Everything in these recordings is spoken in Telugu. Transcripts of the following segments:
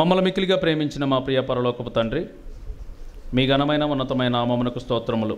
మమ్మల్ని మిక్కిలిగా ప్రేమించిన మా ప్రియ పరలోకపు తండ్రి మీ ఘనమైన ఉన్నతమైన నామమునకు స్తోత్రములు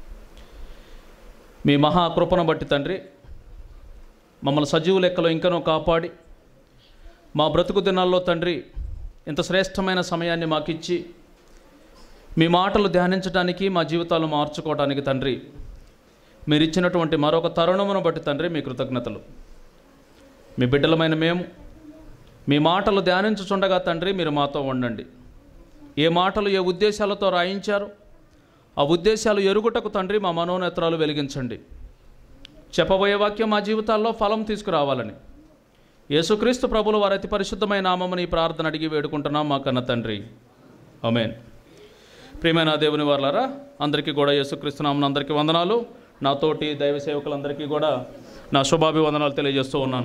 మీ మహా కృపను బట్టి తండ్రి మమ్మల్ని సజీవు లెక్కలో ఇంకనూ కాపాడి మా బ్రతుకు దినాల్లో తండ్రి ఇంత శ్రేష్టమైన సమయాన్ని మాకిచ్చి మీ మాటలు ధ్యానించడానికి మా జీవితాలు మార్చుకోవడానికి తండ్రి మీరు ఇచ్చినటువంటి మరొక తరుణమును బట్టి తండ్రి మీ కృతజ్ఞతలు మీ బిడ్డలమైన మేము మీ మాటలు ధ్యానించుచుండగా తండ్రి మీరు మాతో ఉండండి ఏ మాటలు ఏ ఉద్దేశాలతో రాయించారు ఆ ఉద్దేశాలు ఎరుగుటకు తండ్రి మా మనోనేత్రాలు వెలిగించండి చెప్పబోయే వాక్యం మా జీవితాల్లో ఫలం తీసుకురావాలని యేసుక్రీస్తు ప్రభులు వారి అతి పరిశుద్ధమైన నామమని ఈ ప్రార్థన అడిగి వేడుకుంటున్నాం మా కన్న తండ్రి అమేన్ ప్రియమైన దేవుని వారులారా అందరికీ కూడా యేసుక్రీస్తు నామన అందరికీ వందనాలు నాతోటి దైవ సేవకులందరికీ కూడా నా శుభాభివందనాలు తెలియజేస్తూ ఉన్నాను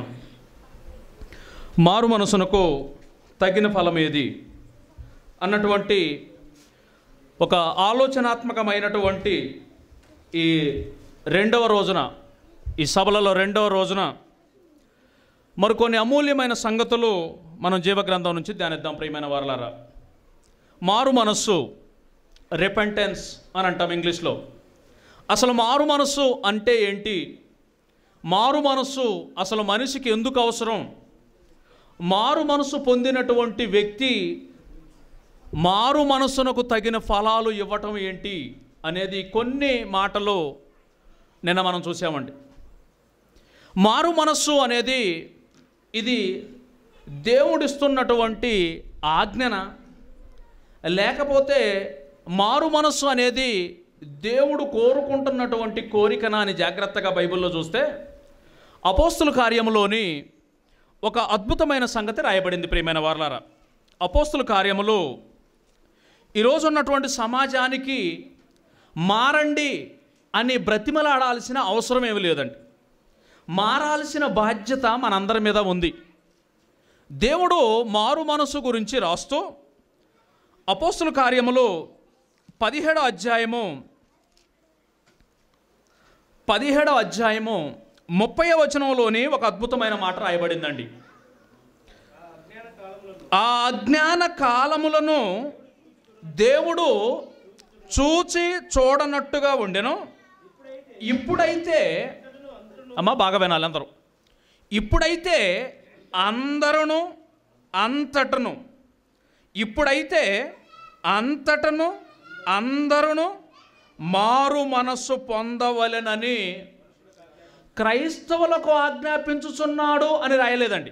మారు మనసునకు తగిన ఫలం ఏది అన్నటువంటి ఒక ఆలోచనాత్మకమైనటువంటి ఈ రెండవ రోజున ఈ సభలలో రెండవ రోజున మరికొన్ని అమూల్యమైన సంగతులు మనం జీవగ్రంథం నుంచి ధ్యానిద్దాం ప్రియమైన వారలారా మారు మనస్సు రిపెంటెన్స్ అని అంటాం ఇంగ్లీష్లో అసలు మారు మనస్సు అంటే ఏంటి మారు మనస్సు అసలు మనిషికి ఎందుకు అవసరం మారు మనసు పొందినటువంటి వ్యక్తి మారు మనస్సునకు తగిన ఫలాలు ఇవ్వటం ఏంటి అనేది కొన్ని మాటలు నిన్న మనం చూసామండి మారు మనస్సు అనేది ఇది దేవుడిస్తున్నటువంటి ఆజ్ఞన లేకపోతే మారు మనస్సు అనేది దేవుడు కోరుకుంటున్నటువంటి కోరికన అని జాగ్రత్తగా బైబిల్లో చూస్తే అపోస్తుల కార్యములోని ఒక అద్భుతమైన సంగతి రాయబడింది ప్రియమైన వారలారా అపోస్తుల కార్యములో ఈరోజు ఉన్నటువంటి సమాజానికి మారండి అని బ్రతిమలాడాల్సిన అవసరం ఏమి లేదండి మారాల్సిన బాధ్యత మనందరి మీద ఉంది దేవుడు మారు మనసు గురించి రాస్తూ అపోస్తుల కార్యములో పదిహేడో అధ్యాయము పదిహేడో అధ్యాయము ముప్పై వచనంలోని ఒక అద్భుతమైన మాట రాయబడిందండి ఆ అజ్ఞాన కాలములను దేవుడు చూచి చూడనట్టుగా ఉండెను ఇప్పుడైతే అమ్మ బాగా వినాలి అందరూ ఇప్పుడైతే అందరును అంతటను ఇప్పుడైతే అంతటను అందరును మారు మనస్సు పొందవలెనని క్రైస్తవులకు ఆజ్ఞాపించుచున్నాడు అని రాయలేదండి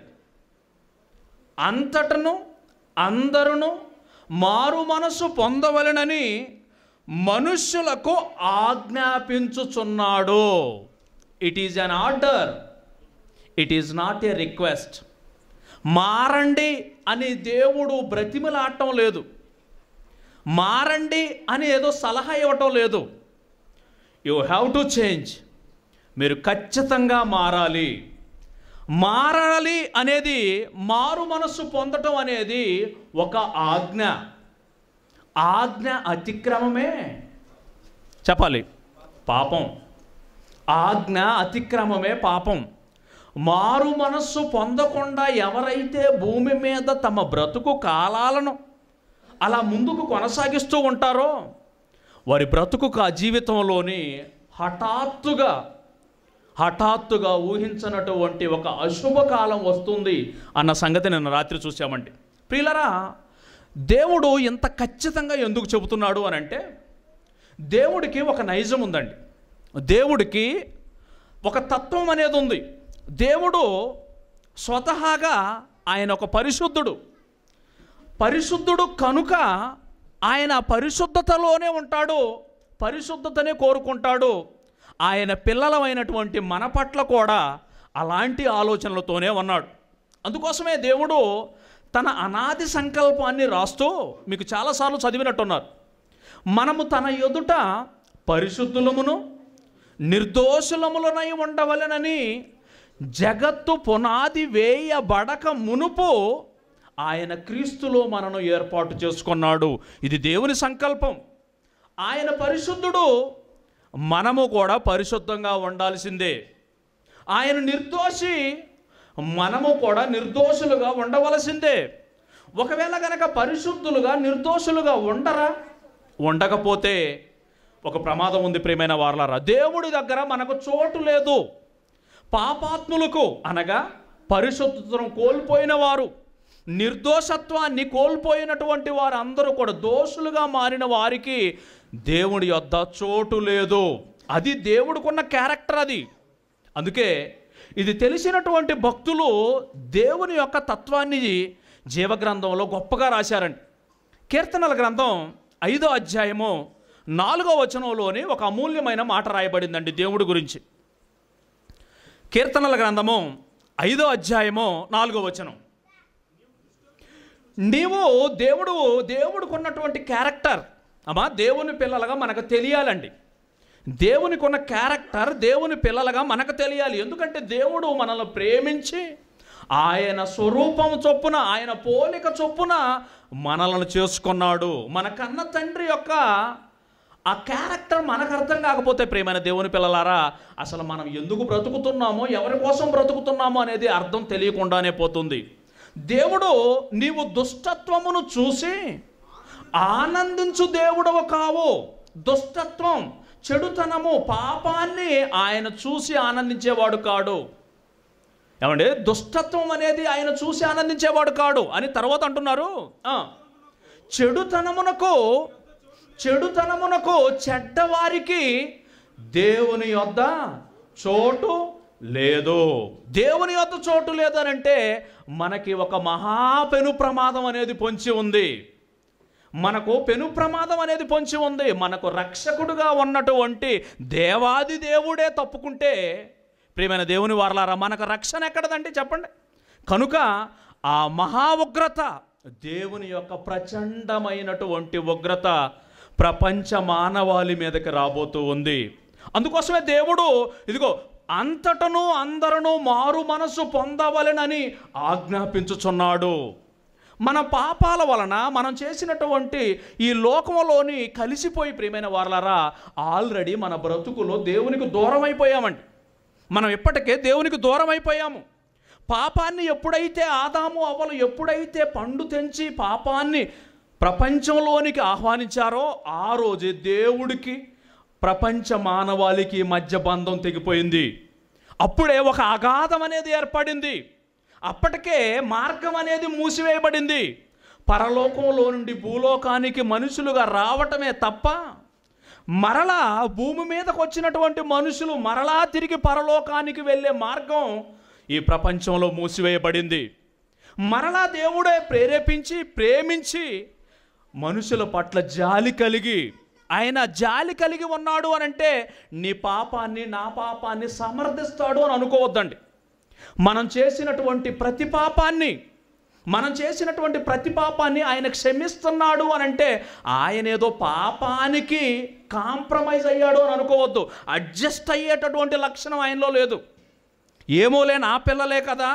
అంతటను అందరును మారు మనస్సు పొందవలెనని మనుష్యులకు ఆజ్ఞాపించుచున్నాడు it is an order it is not a request మారండి అని దేవుడు బ్రతిమలాడటం లేదు మారండి అని ఏదో సలహా ఇవ్వటం లేదు యు హ్యావ్ టు చేంజ్ మీరు ఖచ్చితంగా మారాలి మారాలి అనేది మారు మనస్సు పొందటం అనేది ఒక ఆజ్ఞ ఆజ్ఞ అతిక్రమమే చెప్పాలి పాపం ఆజ్ఞ అతిక్రమమే పాపం మారు మనస్సు పొందకుండా ఎవరైతే భూమి మీద తమ బ్రతుకు కాలాలను అలా ముందుకు కొనసాగిస్తూ ఉంటారో వారి బ్రతుకు ఆ జీవితంలోని హఠాత్తుగా హఠాత్తుగా ఊహించనటువంటి ఒక అశుభకాలం వస్తుంది అన్న సంగతి నిన్న రాత్రి చూసామండి ప్రియులరా దేవుడు ఇంత ఖచ్చితంగా ఎందుకు చెబుతున్నాడు అని అంటే దేవుడికి ఒక నైజం ఉందండి దేవుడికి ఒక తత్వం అనేది ఉంది దేవుడు స్వతహాగా ఆయన ఒక పరిశుద్ధుడు పరిశుద్ధుడు కనుక ఆయన పరిశుద్ధతలోనే ఉంటాడు పరిశుద్ధతనే కోరుకుంటాడు ఆయన పిల్లలమైనటువంటి మన పట్ల కూడా అలాంటి ఆలోచనలతోనే ఉన్నాడు అందుకోసమే దేవుడు తన అనాది సంకల్పాన్ని రాస్తూ మీకు చాలాసార్లు చదివినట్టున్నారు మనము తన ఎదుట పరిశుద్ధులమును నిర్దోషులములనై ఉండవలెనని జగత్తు పునాది వేయబడక మునుపు ఆయన క్రీస్తులో మనను ఏర్పాటు చేసుకున్నాడు ఇది దేవుని సంకల్పం ఆయన పరిశుద్ధుడు మనము కూడా పరిశుద్ధంగా ఉండాల్సిందే ఆయన నిర్దోషి మనము కూడా నిర్దోషులుగా ఉండవలసిందే ఒకవేళ గనక పరిశుద్ధులుగా నిర్దోషులుగా ఉండరా ఉండకపోతే ఒక ప్రమాదం ఉంది ప్రియమైన వారలారా దేవుడి దగ్గర మనకు చోటు లేదు పాపాత్ములకు అనగా పరిశుద్ధతను కోల్పోయిన వారు నిర్దోషత్వాన్ని కోల్పోయినటువంటి వారు అందరూ కూడా దోషులుగా మారిన వారికి దేవుడి యొద్ద చోటు లేదు అది దేవుడికున్న క్యారెక్టర్ అది అందుకే ఇది తెలిసినటువంటి భక్తులు దేవుని యొక్క తత్వాన్ని జీవగ్రంథంలో గొప్పగా రాశారండి కీర్తనల గ్రంథం ఐదో అధ్యాయము నాలుగో వచనంలోని ఒక అమూల్యమైన మాట రాయబడిందండి దేవుడి గురించి కీర్తనల గ్రంథము ఐదో అధ్యాయము నాలుగో వచనం నీవు దేవుడు దేవుడికి ఉన్నటువంటి క్యారెక్టర్ అమ్మా దేవుని పిల్లలుగా మనకు తెలియాలండి దేవునికి ఉన్న క్యారెక్టర్ దేవుని పిల్లలుగా మనకు తెలియాలి ఎందుకంటే దేవుడు మనల్ని ప్రేమించి ఆయన స్వరూపం చొప్పున ఆయన పోలిక చొప్పున మనలను చేసుకున్నాడు మన కన్న తండ్రి యొక్క ఆ క్యారెక్టర్ మనకు అర్థం కాకపోతే ప్రేమైన దేవుని పిల్లలారా అసలు మనం ఎందుకు బ్రతుకుతున్నామో ఎవరి కోసం బ్రతుకుతున్నామో అనేది అర్థం తెలియకుండానే పోతుంది దేవుడు నీవు దుష్టత్వమును చూసి ఆనందించు దేవుడవు కావు దుష్టత్వం చెడుతనము పాపాన్ని ఆయన చూసి ఆనందించేవాడు కాడు ఏమండి దుష్టత్వం అనేది ఆయన చూసి ఆనందించేవాడు కాడు అని తర్వాత అంటున్నారు ఆ, చెడుతనమునకు చెడుతనమునకు చెడ్డవారికి దేవుని యొద్ద చోటు లేదు దేవుని యొద్ద చోటు లేదనంటే మనకి ఒక మహా పెను ప్రమాదం అనేది పొంచి ఉంది మనకు పెను ప్రమాదం అనేది పొంచి ఉంది మనకు రక్షకుడుగా ఉన్నటువంటి దేవాది దేవుడే తప్పుకుంటే ప్రియమైన దేవుని వారలారా మనకు రక్షణ ఎక్కడదండి చెప్పండి కనుక ఆ మహా ఉగ్రత దేవుని యొక్క ప్రచండమైనటువంటి ఉగ్రత ప్రపంచ మానవాళి మీదకి రాబోతూ ఉంది అందుకోసమే దేవుడు ఇదిగో అంతటను అందరను మారు మనసు పొందవలెనని ఆజ్ఞాపించుచున్నాడు మన పాపాల వలన మనం చేసినటువంటి ఈ లోకంలోని కలిసిపోయి ప్రియమైన వారలారా ఆల్రెడీ మన బ్రతుకులో దేవునికి దూరం అయిపోయామండి మనం ఇప్పటికే దేవునికి దూరం అయిపోయాము పాపాన్ని ఎప్పుడైతే ఆదాము అవ్వలు ఎప్పుడైతే పండు తెంచి పాపాన్ని ప్రపంచంలోనికి ఆహ్వానించారో ఆ రోజే దేవుడికి ప్రపంచ మానవాళికి మధ్య బంధం తెగిపోయింది అప్పుడే ఒక అగాధం అనేది ఏర్పడింది అప్పటికే మార్గం అనేది మూసివేయబడింది పరలోకంలో నుండి భూలోకానికి మనుషులుగా రావటమే తప్ప మరలా భూమి మీదకు వచ్చినటువంటి మనుషులు మరలా తిరిగి పరలోకానికి వెళ్ళే మార్గం ఈ ప్రపంచంలో మూసివేయబడింది మరలా దేవుడే ప్రేరేపించి ప్రేమించి మనుషుల పట్ల జాలి కలిగి ఆయన జాలి కలిగి ఉన్నాడు అని అంటే నీ పాపాన్ని నా పాపాన్ని సమర్థిస్తాడు అని అనుకోవద్దండి మనం చేసినటువంటి ప్రతి పాపాన్ని మనం చేసినటువంటి ప్రతి పాపాన్ని ఆయన క్షమిస్తున్నాడు అని అంటే ఆయన ఏదో పాపానికి కాంప్రమైజ్ అయ్యాడు అని అనుకోవద్దు అడ్జస్ట్ అయ్యేటటువంటి లక్షణం ఆయనలో లేదు ఏమోలే నా పిల్లలే కదా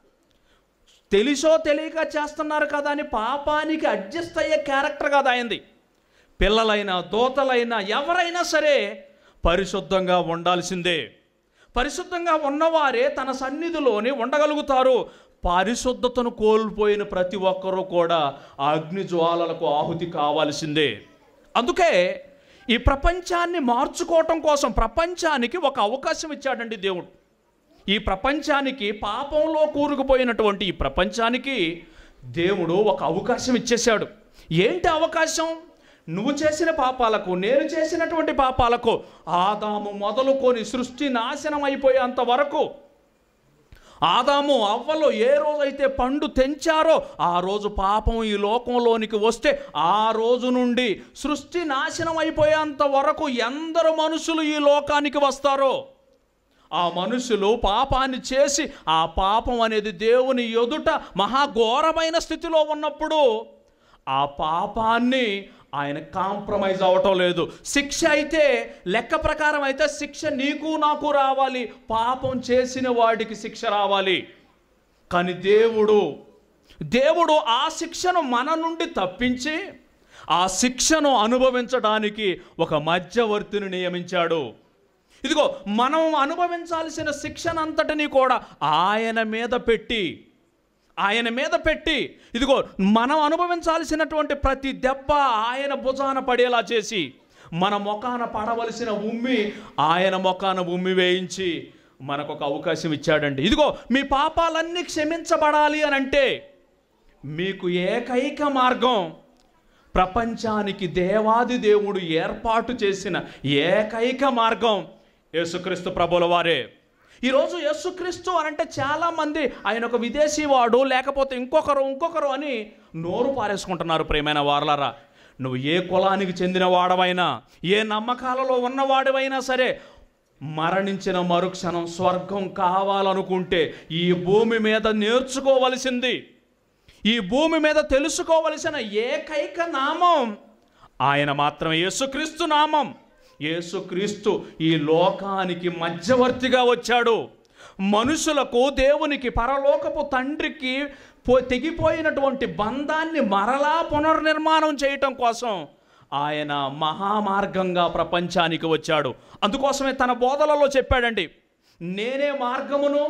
తెలిసో తెలియక చేస్తున్నారు కదా అని పాపానికి అడ్జస్ట్ అయ్యే క్యారెక్టర్ కాదు ఆయనది పిల్లలైనా దోతలైనా ఎవరైనా సరే పరిశుద్ధంగా ఉండాల్సిందే పరిశుద్ధంగా ఉన్నవారే తన సన్నిధిలోని ఉండగలుగుతారు పరిశుద్ధతను కోల్పోయిన ప్రతి ఒక్కరూ కూడా ఆ అగ్ని జ్వాలలకు ఆహుతి కావాల్సిందే అందుకే ఈ ప్రపంచాన్ని మార్చుకోవటం కోసం ప్రపంచానికి ఒక అవకాశం ఇచ్చాడండి దేవుడు ఈ ప్రపంచానికి పాపంలో కూరుకుపోయినటువంటి ఈ ప్రపంచానికి దేవుడు ఒక అవకాశం ఇచ్చేశాడు ఏంటి అవకాశం నువ్వు చేసిన పాపాలకు నేను చేసినటువంటి పాపాలకు ఆదాము మొదలుకొని సృష్టి నాశనం అయిపోయేంత వరకు ఆదాము అవ్వలో ఏ రోజైతే పండు తెంచారో ఆ రోజు పాపం ఈ లోకంలోనికి వస్తే ఆ రోజు నుండి సృష్టి నాశనం అయిపోయేంత వరకు ఎందరు మనుషులు ఈ లోకానికి వస్తారో ఆ మనుషులు పాపాన్ని చేసి ఆ పాపం అనేది దేవుని ఎదుట మహాఘోరమైన స్థితిలో ఉన్నప్పుడు ఆ పాపాన్ని ఆయన కాంప్రమైజ్ అవ్వటం లేదు శిక్ష అయితే లెక్క ప్రకారం అయితే శిక్ష నీకు నాకు రావాలి పాపం చేసిన వాడికి శిక్ష రావాలి కానీ దేవుడు దేవుడు ఆ శిక్షను మన నుండి తప్పించి ఆ శిక్షను అనుభవించడానికి ఒక మధ్యవర్తిని నియమించాడు ఇదిగో మనం అనుభవించాల్సిన శిక్షనంతటిని కూడా ఆయన మీద పెట్టి ఆయన మీద పెట్టి ఇదిగో మనం అనుభవించాల్సినటువంటి ప్రతి దెబ్బ ఆయన భుజాన పడేలా చేసి మన మొఖాన పడవలసిన ఉమ్మి ఆయన మొఖాన ఉమ్మి వేయించి మనకు ఒక అవకాశం ఇచ్చాడండి ఇదిగో మీ పాపాలన్నీ క్షమించబడాలి అని అంటే మీకు ఏకైక మార్గం ప్రపంచానికి దేవాది దేవుడు ఏర్పాటు చేసిన ఏకైక మార్గం యేసుక్రీస్తు ప్రభుల వారే ఈరోజు యేసుక్రీస్తు అనంటే చాలామంది ఆయన ఒక విదేశీ వాడు లేకపోతే ఇంకొకరు ఇంకొకరు అని నోరు పారేసుకుంటున్నారు ప్రేమైన వారలారా నువ్వు ఏ కులానికి చెందిన వాడవైనా ఏ నమ్మకాలలో ఉన్నవాడివైనా సరే మరణించిన మరుక్షణం స్వర్గం కావాలనుకుంటే ఈ భూమి మీద నేర్చుకోవలసింది ఈ భూమి మీద తెలుసుకోవలసిన ఏకైక నామం ఆయన మాత్రమే యేసుక్రీస్తు నామం యేసుక్రీస్తు ఈ లోకానికి మధ్యవర్తిగా వచ్చాడు మనుషులకు దేవునికి పరలోకపు తండ్రికి పో తెగిపోయినటువంటి బంధాన్ని మరలా పునర్నిర్మాణం చేయటం కోసం ఆయన మహామార్గంగా ప్రపంచానికి వచ్చాడు అందుకోసమే తన బోధలలో చెప్పాడండి నేనే మార్గమును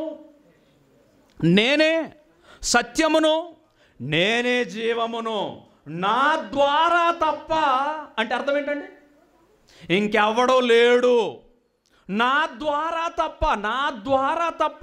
నేనే సత్యమును నేనే జీవమును నా ద్వారా తప్ప అంటే అర్థం ఏంటండి ఇంకెవడో లేడు నా ద్వారా తప్ప నా ద్వారా తప్ప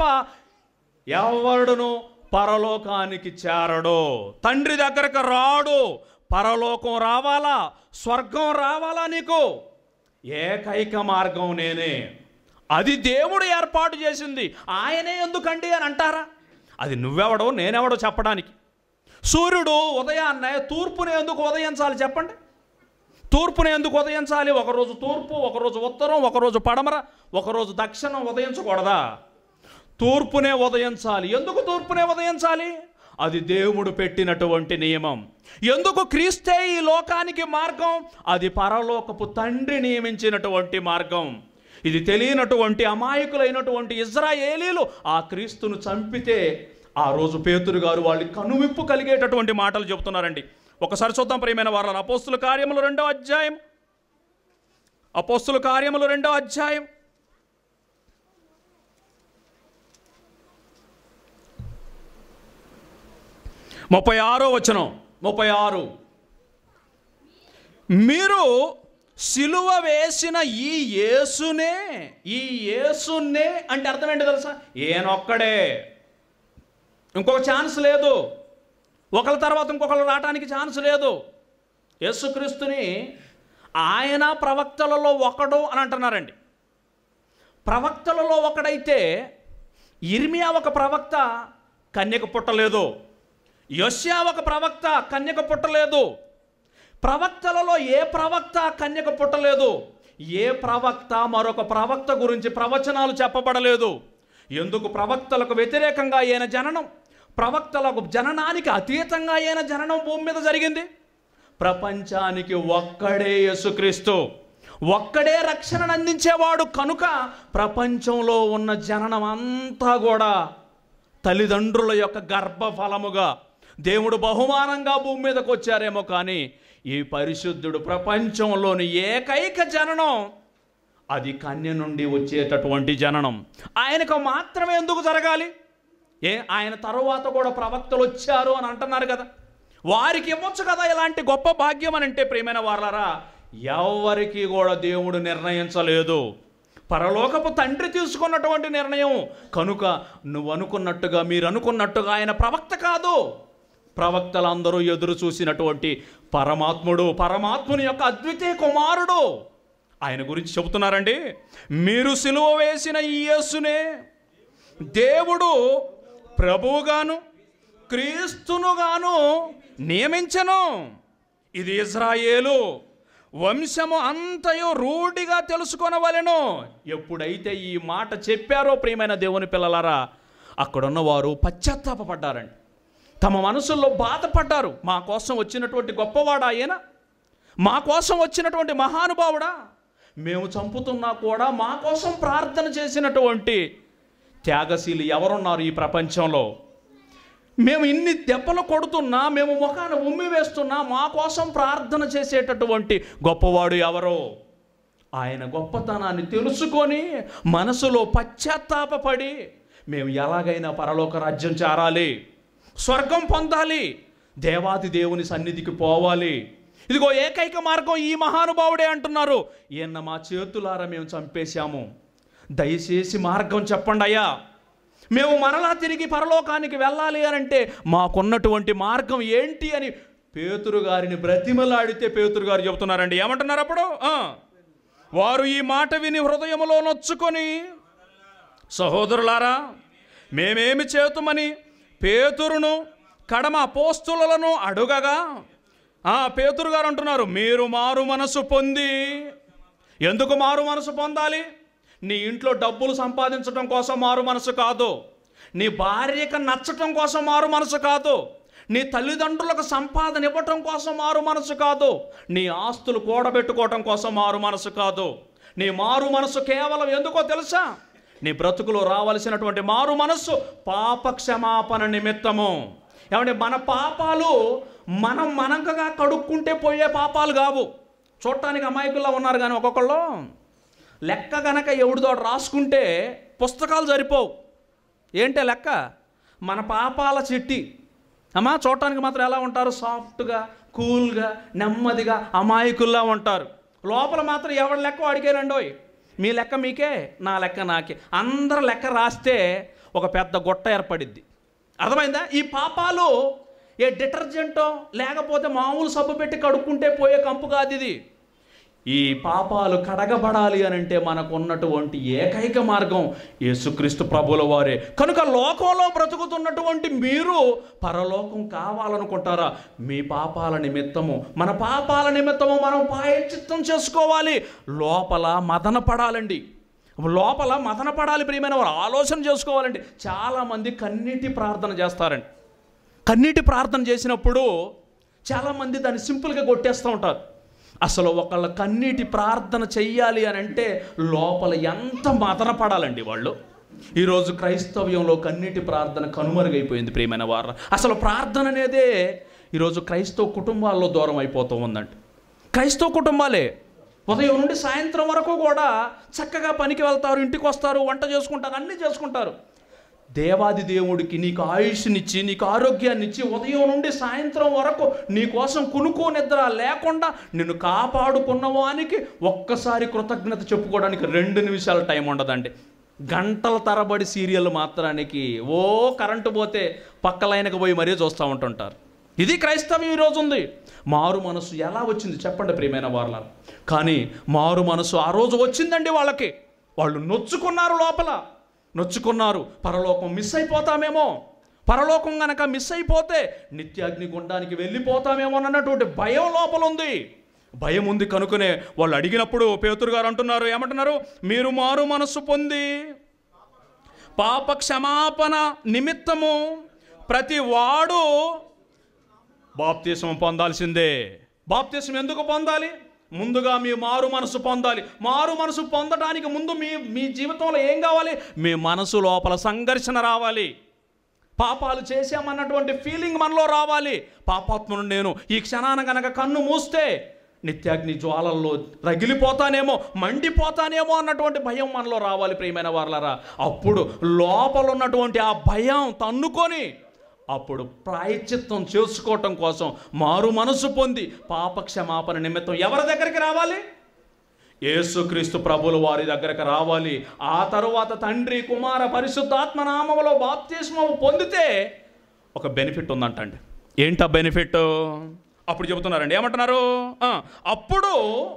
ఎవడును పరలోకానికి చేరడు తండ్రి దగ్గరకు రాడు పరలోకం రావాలా స్వర్గం రావాలా నీకు ఏకైక మార్గం నేనే అది దేవుడు ఏర్పాటు చేసింది ఆయనే ఎందుకండి అని అంటారా అది నువ్వెవడో నేనెవడో చెప్పడానికి సూర్యుడు ఉదయాన్నే తూర్పునే ఎందుకు ఉదయించాలి చెప్పండి తూర్పుని ఎందుకు ఉదయించాలి ఒకరోజు తూర్పు ఒకరోజు ఉత్తరం ఒకరోజు పడమర ఒకరోజు దక్షిణం ఉదయించకూడదా తూర్పునే ఉదయించాలి ఎందుకు తూర్పునే ఉదయించాలి అది దేవుడు పెట్టినటువంటి నియమం ఎందుకు క్రీస్తే ఈ లోకానికి మార్గం అది పరలోకపు తండ్రి నియమించినటువంటి మార్గం ఇది తెలియనటువంటి అమాయకులైనటువంటి ఇజ్రాయేలీలు ఆ క్రీస్తును చంపితే ఆ రోజు పేతురు గారు వాళ్ళు కనువిప్పు కలిగేటటువంటి మాటలు చెబుతున్నారండి ఒకసారి చూద్దాం ప్రియమైన వాళ్ళ అపోస్తుల కార్యములు రెండో అధ్యాయం అపోస్తుల కార్యములు రెండో అధ్యాయం ముప్పై ఆరో వచనం ముప్పై ఆరు మీరు సిలువ వేసిన ఈ యేసునే ఈ యేసునే అంటే అర్థం ఏంటి తెలుసా ఈయనొక్కడే ఇంకొక ఛాన్స్ లేదు ఒకరి తర్వాత ఇంకొకరు రావడానికి ఛాన్స్ లేదు యేసుక్రీస్తుని ఆయన ప్రవక్తలలో ఒకడు అని అంటున్నారండి ప్రవక్తలలో ఒకడైతే ఇర్మియా ఒక ప్రవక్త కన్యక పుట్టలేదు యష్యా ఒక ప్రవక్త కన్యక పుట్టలేదు ప్రవక్తలలో ఏ ప్రవక్త కన్యక పుట్టలేదు ఏ ప్రవక్త మరొక ప్రవక్త గురించి ప్రవచనాలు చెప్పబడలేదు ఎందుకు ప్రవక్తలకు వ్యతిరేకంగా అయిన జననం ప్రవక్తలకు జననానికి అతీతంగా అయిన జననం భూమి మీద జరిగింది ప్రపంచానికి ఒక్కడే యేసుక్రీస్తు ఒక్కడే రక్షణను అందించేవాడు కనుక ప్రపంచంలో ఉన్న జననం అంతా కూడా తల్లిదండ్రుల యొక్క గర్భఫలముగా దేవుడు బహుమానంగా భూమి మీదకి వచ్చారేమో కానీ ఈ పరిశుద్ధుడు ప్రపంచంలోని ఏకైక జననం అది కన్య నుండి వచ్చేటటువంటి జననం ఆయనకు మాత్రమే ఎందుకు జరగాలి ఏ ఆయన తరువాత కూడా ప్రవక్తలు వచ్చారు అని అంటున్నారు కదా వారికి ఇవ్వచ్చు కదా ఇలాంటి గొప్ప భాగ్యం అని అంటే ప్రియమైన వారలారా ఎవరికి కూడా దేవుడు నిర్ణయించలేదు పరలోకపు తండ్రి తీసుకున్నటువంటి నిర్ణయం కనుక నువ్వు అనుకున్నట్టుగా మీరు అనుకున్నట్టుగా ఆయన ప్రవక్త కాదు ప్రవక్తలందరూ ఎదురు చూసినటువంటి పరమాత్ముడు పరమాత్ముని యొక్క అద్వితీయ కుమారుడు ఆయన గురించి చెబుతున్నారండి మీరు సిలువ వేసిన ఈ యేసునే దేవుడు ప్రభువుగాను క్రీస్తునుగాను నియమించను ఇది ఇజ్రాయేలు వంశము అంతయు రూఢిగా తెలుసుకొనవలెను ఎప్పుడైతే ఈ మాట చెప్పారో ప్రియమైన దేవుని పిల్లలారా అక్కడున్న వారు పశ్చాత్తాపడ్డారండి తమ మనసుల్లో బాధపడ్డారు మా కోసం వచ్చినటువంటి గొప్పవాడా ఆయన మా కోసం వచ్చినటువంటి మహానుభావుడా మేము చంపుతున్నా కూడా మా కోసం ప్రార్థన చేసినటువంటి త్యాగశీలి ఎవరున్నారు ఈ ప్రపంచంలో మేము ఇన్ని దెబ్బలు కొడుతున్నా మేము ముఖాన ఉమ్మి వేస్తున్నా మా కోసం ప్రార్థన చేసేటటువంటి గొప్పవాడు ఎవరో ఆయన గొప్పతనాన్ని తెలుసుకొని మనసులో పశ్చాత్తాపపడి మేము ఎలాగైనా పరలోక రాజ్యం చేరాలి స్వర్గం పొందాలి దేవాది దేవుని సన్నిధికి పోవాలి ఇదిగో ఏకైక మార్గం ఈ మహానుభావుడే అంటున్నారు ఈయన మా చేతులారా మేము చంపేశాము దయచేసి మార్గం చెప్పండి అయ్యా మేము మరలా తిరిగి పరలోకానికి వెళ్ళాలి అని అంటే మాకున్నటువంటి మార్గం ఏంటి అని పేతురు గారిని బ్రతిమలాడితే పేతురు గారు చెబుతున్నారండి ఏమంటున్నారు అప్పుడు ఆ. వారు ఈ మాట విని హృదయములో నొచ్చుకొని సహోదరులారా మేమేమి చేతుమని పేతురును కడమ అపోస్తులను అడుగగా ఆ పేతురు గారు అంటున్నారు మీరు మారు మనసు పొంది ఎందుకు మారు మనసు పొందాలి నీ ఇంట్లో డబ్బులు సంపాదించడం కోసం మారు మనసు కాదు నీ భార్యకు నచ్చటం కోసం మారు మనసు కాదు నీ తల్లిదండ్రులకు సంపాదన ఇవ్వటం కోసం మారు మనసు కాదు నీ ఆస్తులు కూడబెట్టుకోవటం కోసం మారు మనసు కాదు నీ మారు మనసు కేవలం ఎందుకో తెలుసా నీ బ్రతుకులో రావలసినటువంటి మారు మనస్సు పాప క్షమాపణ నిమిత్తము ఏమంటే మన పాపాలు మనం మనంకగా కడుక్కుంటే పోయే పాపాలు కావు చూడటానికి అమాయకుల్లా ఉన్నారు కానీ ఒక్కొక్కళ్ళు లెక్క గనక ఎవడిదో రాసుకుంటే పుస్తకాలు సరిపోవు ఏంటే లెక్క మన పాపాల చిట్టి అమ్మా చూడటానికి మాత్రం ఎలా ఉంటారు సాఫ్ట్గా కూల్గా నెమ్మదిగా అమాయకుల్లా ఉంటారు లోపల మాత్రం ఎవరి లెక్క అడిగారండోయ్ మీ లెక్క మీకే నా లెక్క నాకే అందరు లెక్క రాస్తే ఒక పెద్ద గుట్ట ఏర్పడిద్ది అర్థమైందా ఈ పాపాలు ఏ డిటర్జెంటో లేకపోతే మామూలు సబ్బు పెట్టి కడుక్కుంటే పోయే కంపు కాదు ఇది ఈ పాపాలు కడగబడాలి అని అంటే మనకు ఉన్నటువంటి ఏకైక మార్గం యేసుక్రీస్తు ప్రభుల వారే కనుక లోకంలో బ్రతుకుతున్నటువంటి మీరు పరలోకం కావాలనుకుంటారా మీ పాపాల నిమిత్తము మన పాపాల నిమిత్తము మనం పాయచిత్తం చేసుకోవాలి లోపల మదన పడాలండి లోపల మదన పడాలి ప్రియమైన వారు ఆలోచన చేసుకోవాలండి చాలామంది కన్నీటి ప్రార్థన చేస్తారండి కన్నీటి ప్రార్థన చేసినప్పుడు చాలామంది దాన్ని సింపుల్గా కొట్టేస్తూ ఉంటారు అసలు ఒకళ్ళ కన్నీటి ప్రార్థన చెయ్యాలి అని అంటే లోపల ఎంత మదన పడాలండి వాళ్ళు ఈరోజు క్రైస్తవ్యంలో కన్నీటి ప్రార్థన కనుమరుగైపోయింది ప్రియమైన వారు అసలు ప్రార్థన అనేదే ఈరోజు క్రైస్తవ కుటుంబాల్లో దూరం అయిపోతూ ఉందండి క్రైస్తవ కుటుంబాలే ఉదయం నుండి సాయంత్రం వరకు కూడా చక్కగా పనికి వెళ్తారు ఇంటికి వస్తారు వంట చేసుకుంటారు అన్నీ చేసుకుంటారు దేవాది దేవుడికి నీకు ఆయుష్నిచ్చి నీకు ఆరోగ్యాన్ని ఇచ్చి ఉదయం నుండి సాయంత్రం వరకు నీ కోసం కునుకో నిద్ర లేకుండా నిన్ను కాపాడుకున్న వానికి ఒక్కసారి కృతజ్ఞత చెప్పుకోవడానికి రెండు నిమిషాల టైం ఉండదండి గంటల తరబడి సీరియల్ మాత్రానికి ఓ కరెంటు పోతే పక్క లైన్కి పోయి మరీ చూస్తూ ఉంటుంటారు ఇది క్రైస్తవం ఈరోజు ఉంది మారు మనసు ఎలా వచ్చింది చెప్పండి ప్రియమైన వాళ్ళ కానీ మారు మనసు ఆ రోజు వచ్చిందండి వాళ్ళకి వాళ్ళు నొచ్చుకున్నారు లోపల నొచ్చుకున్నారు పరలోకం మిస్ అయిపోతామేమో పరలోకం గనక మిస్ అయిపోతే నిత్యాగ్ని గుండానికి వెళ్ళిపోతామేమో అన్నటువంటి భయం లోపల ఉంది భయం ఉంది కనుకనే వాళ్ళు అడిగినప్పుడు పేతురు గారు అంటున్నారు ఏమంటున్నారు మీరు మారు మనస్సు పొంది పాప క్షమాపణ నిమిత్తము ప్రతి వాడు బాప్తీసం పొందాల్సిందే బాప్తీసం ఎందుకు పొందాలి ముందుగా మీ మారు మనసు పొందాలి మారు మనసు పొందడానికి ముందు మీ మీ జీవితంలో ఏం కావాలి మీ మనసు లోపల సంఘర్షణ రావాలి పాపాలు చేశామన్నటువంటి ఫీలింగ్ మనలో రావాలి పాపాత్మను నేను ఈ క్షణాన గనక కన్ను మూస్తే నిత్యాగ్ని జ్వాలల్లో రగిలిపోతానేమో మండిపోతానేమో అన్నటువంటి భయం మనలో రావాలి ప్రియమైన వాళ్ళరా అప్పుడు లోపల ఉన్నటువంటి ఆ భయం తన్నుకొని అప్పుడు ప్రాయచిత్తం చేసుకోవటం కోసం మారు మనసు పొంది పాప క్షమాపణ నిమిత్తం ఎవరి దగ్గరికి రావాలి యేసుక్రీస్తు ప్రభులు వారి దగ్గరకు రావాలి ఆ తరువాత తండ్రి కుమార పరిశుద్ధాత్మ నామములో బాప్తిస్మము పొందితే ఒక బెనిఫిట్ ఉందంటండి ఏంటా బెనిఫిట్ అప్పుడు చెబుతున్నారండి ఏమంటున్నారు ఆ, అప్పుడు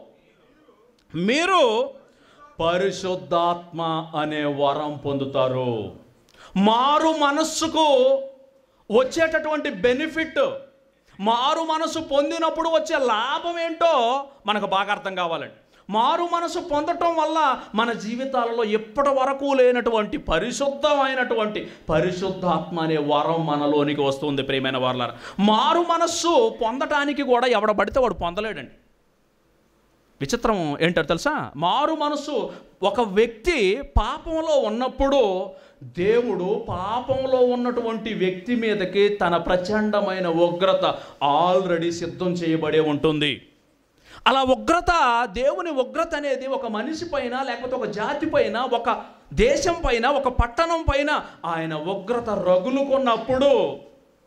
మీరు పరిశుద్ధాత్మ అనే వరం పొందుతారు మారు మనస్సుకు వచ్చేటటువంటి బెనిఫిట్ మారు మనసు పొందినప్పుడు వచ్చే లాభం ఏంటో మనకు బాగా అర్థం కావాలండి మారు మనసు పొందటం వల్ల మన జీవితాలలో ఎప్పటి వరకు లేనటువంటి పరిశుద్ధమైనటువంటి పరిశుద్ధాత్మ అనే వరం మనలోనికి వస్తుంది ప్రియమైన వాళ్ళ మారు మనస్సు పొందటానికి కూడా ఎవడ పడితే వాడు పొందలేడండి విచిత్రం ఏంటో తెలుసా మారు మనసు ఒక వ్యక్తి పాపంలో ఉన్నప్పుడు దేవుడు పాపంలో ఉన్నటువంటి వ్యక్తి మీదకి తన ప్రచండమైన ఉగ్రత ఆల్రెడీ సిద్ధం చేయబడే ఉంటుంది అలా ఉగ్రత దేవుని ఉగ్రత అనేది ఒక మనిషి పైన లేకపోతే ఒక జాతి పైన ఒక దేశం పైన ఒక పట్టణం పైన ఆయన ఉగ్రత రగులుకున్నప్పుడు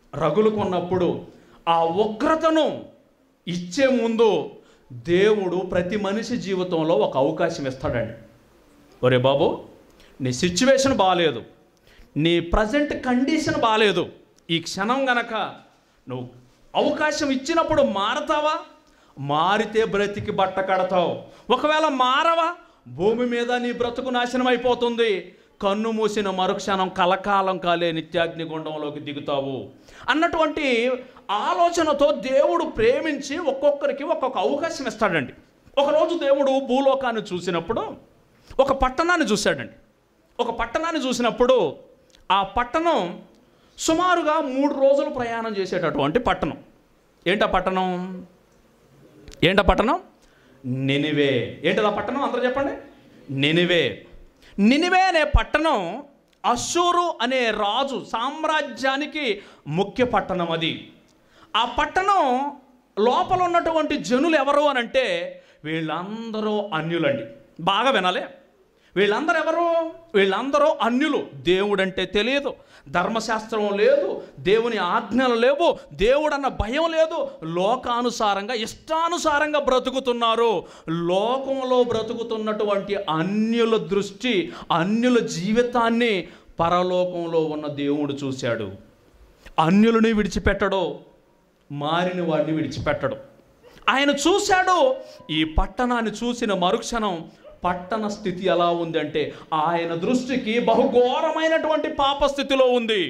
రగులుకున్నప్పుడు ఆ ఉగ్రతను ఇచ్చే ముందు దేవుడు ప్రతి మనిషి జీవితంలో ఒక అవకాశం ఇస్తాడండి ఒరే బాబు నీ సిచ్యువేషన్ బాగాలేదు నీ ప్రజెంట్ కండిషన్ బాగాలేదు ఈ క్షణం గనక నువ్వు అవకాశం ఇచ్చినప్పుడు మారతావా మారితే బ్రతికి బట్ట కడతావు ఒకవేళ మారవా భూమి మీద నీ బ్రతుకు నాశనం అయిపోతుంది కన్ను మూసిన మరుక్షణం కలకాలం కాలే నిత్యాగ్ని గుండంలోకి దిగుతావు అన్నటువంటి ఆలోచనతో దేవుడు ప్రేమించి ఒక్కొక్కరికి ఒక్కొక్క అవకాశం ఇస్తాడండి ఒకరోజు దేవుడు భూలోకాన్ని చూసినప్పుడు ఒక పట్టణాన్ని చూశాడండి ఒక పట్టణాన్ని చూసినప్పుడు ఆ పట్టణం సుమారుగా మూడు రోజులు ప్రయాణం చేసేటటువంటి పట్టణం ఏంటా పట్టణం ఏంటా పట్టణం నినివే ఏంటదా పట్టణం అందరూ చెప్పండి నినివే నినివే అనే పట్టణం అశూరు అనే రాజు సామ్రాజ్యానికి ముఖ్య పట్టణం అది ఆ పట్టణం లోపల ఉన్నటువంటి జనులు ఎవరు అని అంటే వీళ్ళందరూ అన్యులండి బాగా వినాలి వీళ్ళందరూ ఎవరు వీళ్ళందరూ అన్యులు దేవుడంటే తెలియదు ధర్మశాస్త్రం లేదు దేవుని ఆజ్ఞలు లేవు దేవుడన్న భయం లేదు లోకానుసారంగా ఇష్టానుసారంగా బ్రతుకుతున్నారు లోకంలో బ్రతుకుతున్నటువంటి అన్యుల దృష్టి అన్యుల జీవితాన్ని పరలోకంలో ఉన్న దేవుడు చూశాడు అన్యులని విడిచిపెట్టడు మారిన వాడిని విడిచిపెట్టడు ఆయన చూశాడు ఈ పట్టణాన్ని చూసిన మరుక్షణం పట్టణ స్థితి ఎలా ఉందంటే ఆయన దృష్టికి బహుఘోరమైనటువంటి పాప స్థితిలో ఉంది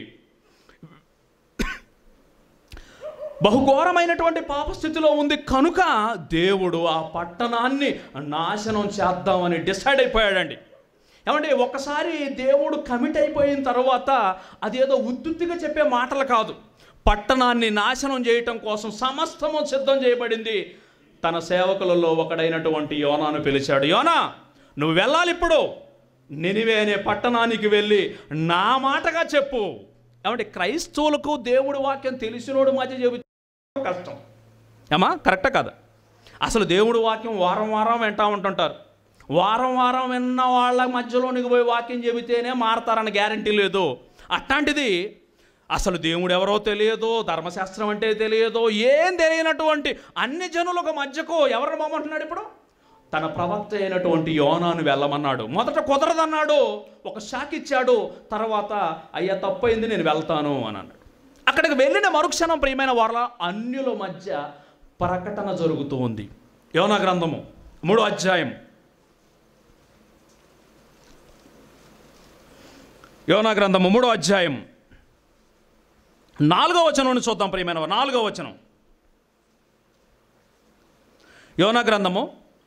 బహుఘోరమైనటువంటి పాపస్థితిలో ఉంది కనుక దేవుడు ఆ పట్టణాన్ని నాశనం చేద్దామని డిసైడ్ అయిపోయాడండి ఏమంటే ఒకసారి దేవుడు కమిట్ అయిపోయిన తర్వాత అదేదో ఉత్తుత్తిగా చెప్పే మాటలు కాదు పట్టణాన్ని నాశనం చేయటం కోసం సమస్తము సిద్ధం చేయబడింది తన సేవకులలో ఒకడైనటువంటి యోనాను పిలిచాడు యోనా నువ్వు వెళ్ళాలి ఇప్పుడు నినివే అనే పట్టణానికి వెళ్ళి నా మాటగా చెప్పు ఏమంటే క్రైస్తవులకు దేవుడి వాక్యం తెలిసినోడు మధ్య చెబుతూ కష్టం ఏమా కరెక్టా కదా అసలు దేవుడి వాక్యం వారం వారం వింటా ఉంటుంటారు వారం వారం విన్న వాళ్ళ మధ్యలోనికి పోయి వాక్యం చెబితేనే మారతారన్న గ్యారంటీ లేదు అట్లాంటిది అసలు దేవుడు ఎవరో తెలియదు ధర్మశాస్త్రం అంటే తెలియదు ఏం తెలియనటువంటి అన్ని జనులకు మధ్యకు ఎవరిని పోమంటున్నాడు ఇప్పుడు తన ప్రవక్త అయినటువంటి యోనాను వెళ్ళమన్నాడు మొదట కుదరదన్నాడు ఒక షాక్ ఇచ్చాడు తర్వాత అయ్యా తప్పైంది నేను వెళ్తాను అని అన్నాడు అక్కడికి వెళ్ళిన మరుక్షణం ప్రియమైన వాళ్ళ అన్యుల మధ్య ప్రకటన జరుగుతూ ఉంది యోనా గ్రంథము మూడో అధ్యాయం యోనా గ్రంథము మూడో అధ్యాయం నాలుగో వచనం చూద్దాం ప్రియమైన వారు. నాలుగో వచనం యోనా గ్రంథము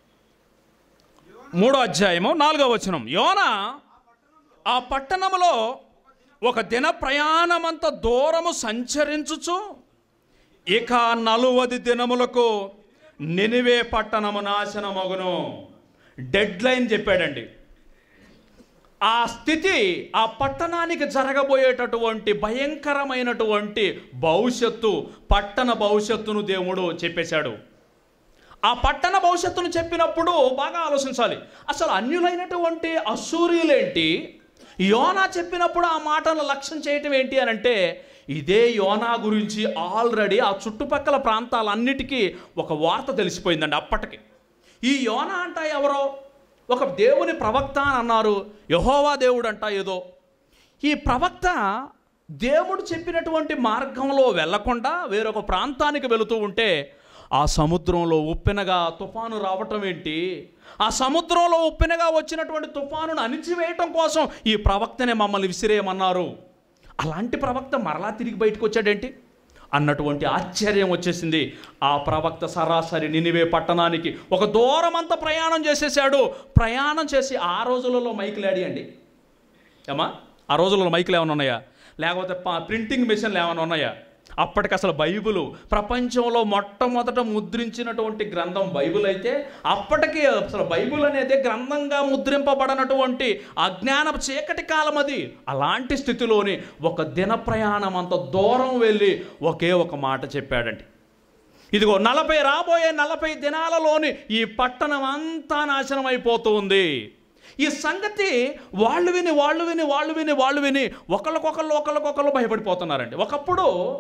మూడో అధ్యాయము నాలుగో వచనం యోన ఆ పట్టణములో ఒక దిన ప్రయాణమంత దూరము సంచరించుచు ఇక నలువది దినములకు నినివే పట్టణము నాశనమగును డెడ్ లైన్ చెప్పాడండి ఆ స్థితి ఆ పట్టణానికి జరగబోయేటటువంటి భయంకరమైనటువంటి భవిష్యత్తు పట్టణ భవిష్యత్తును దేవుడు చెప్పేశాడు ఆ పట్టణ భవిష్యత్తును చెప్పినప్పుడు బాగా ఆలోచించాలి అసలు అన్యులైనటువంటి అసూర్యులేంటి యోనా చెప్పినప్పుడు ఆ మాటలను లక్ష్యం చేయటం ఏంటి అని అంటే ఇదే యోనా గురించి ఆల్రెడీ ఆ చుట్టుపక్కల ప్రాంతాలన్నిటికీ ఒక వార్త తెలిసిపోయిందండి అప్పటికి ఈ యోనా అంట ఎవరో ఒక దేవుని ప్రవక్త అని అన్నారు యహోవా దేవుడు అంట ఏదో ఈ ప్రవక్త దేవుడు చెప్పినటువంటి మార్గంలో వెళ్లకుండా వేరొక ప్రాంతానికి వెళుతూ ఉంటే ఆ సముద్రంలో ఉప్పెనగా తుఫాను రావటం ఏంటి ఆ సముద్రంలో ఉప్పెనగా వచ్చినటువంటి తుఫానును అణిచివేయటం కోసం ఈ ప్రవక్తనే మమ్మల్ని విసిరేయమన్నారు అలాంటి ప్రవక్త మరలా తిరిగి బయటకు వచ్చాడేంటి అన్నటువంటి ఆశ్చర్యం వచ్చేసింది ఆ ప్రవక్త సరాసరి నినివే పట్టణానికి ఒక దూరమంతా ప్రయాణం చేసేసాడు ప్రయాణం చేసి ఆ రోజులలో మైకులు అండి ఏమా ఆ రోజుల్లో మైకులు ఏమైనా ఉన్నాయా లేకపోతే ప- ప్రింటింగ్ మిషన్లు ఏమైనా ఉన్నాయా అప్పటికి అసలు బైబిల్ ప్రపంచంలో మొట్టమొదట ముద్రించినటువంటి గ్రంథం బైబిల్ అయితే అప్పటికి అసలు బైబిల్ అనేది గ్రంథంగా ముద్రింపబడినటువంటి అజ్ఞాన చీకటి కాలం అది అలాంటి స్థితిలోని ఒక దిన ప్రయాణం అంత దూరం వెళ్ళి ఒకే ఒక మాట చెప్పాడండి ఇదిగో నలభై రాబోయే నలభై దినాలలోని ఈ పట్టణం అంతా నాశనం అయిపోతూ ఉంది ఈ సంగతి వాళ్ళు విని వాళ్ళు విని వాళ్ళు విని వాళ్ళు విని ఒకళ్ళకొకళ్ళు ఒకళ్ళకొకళ్ళు భయపడిపోతున్నారండి ఒకప్పుడు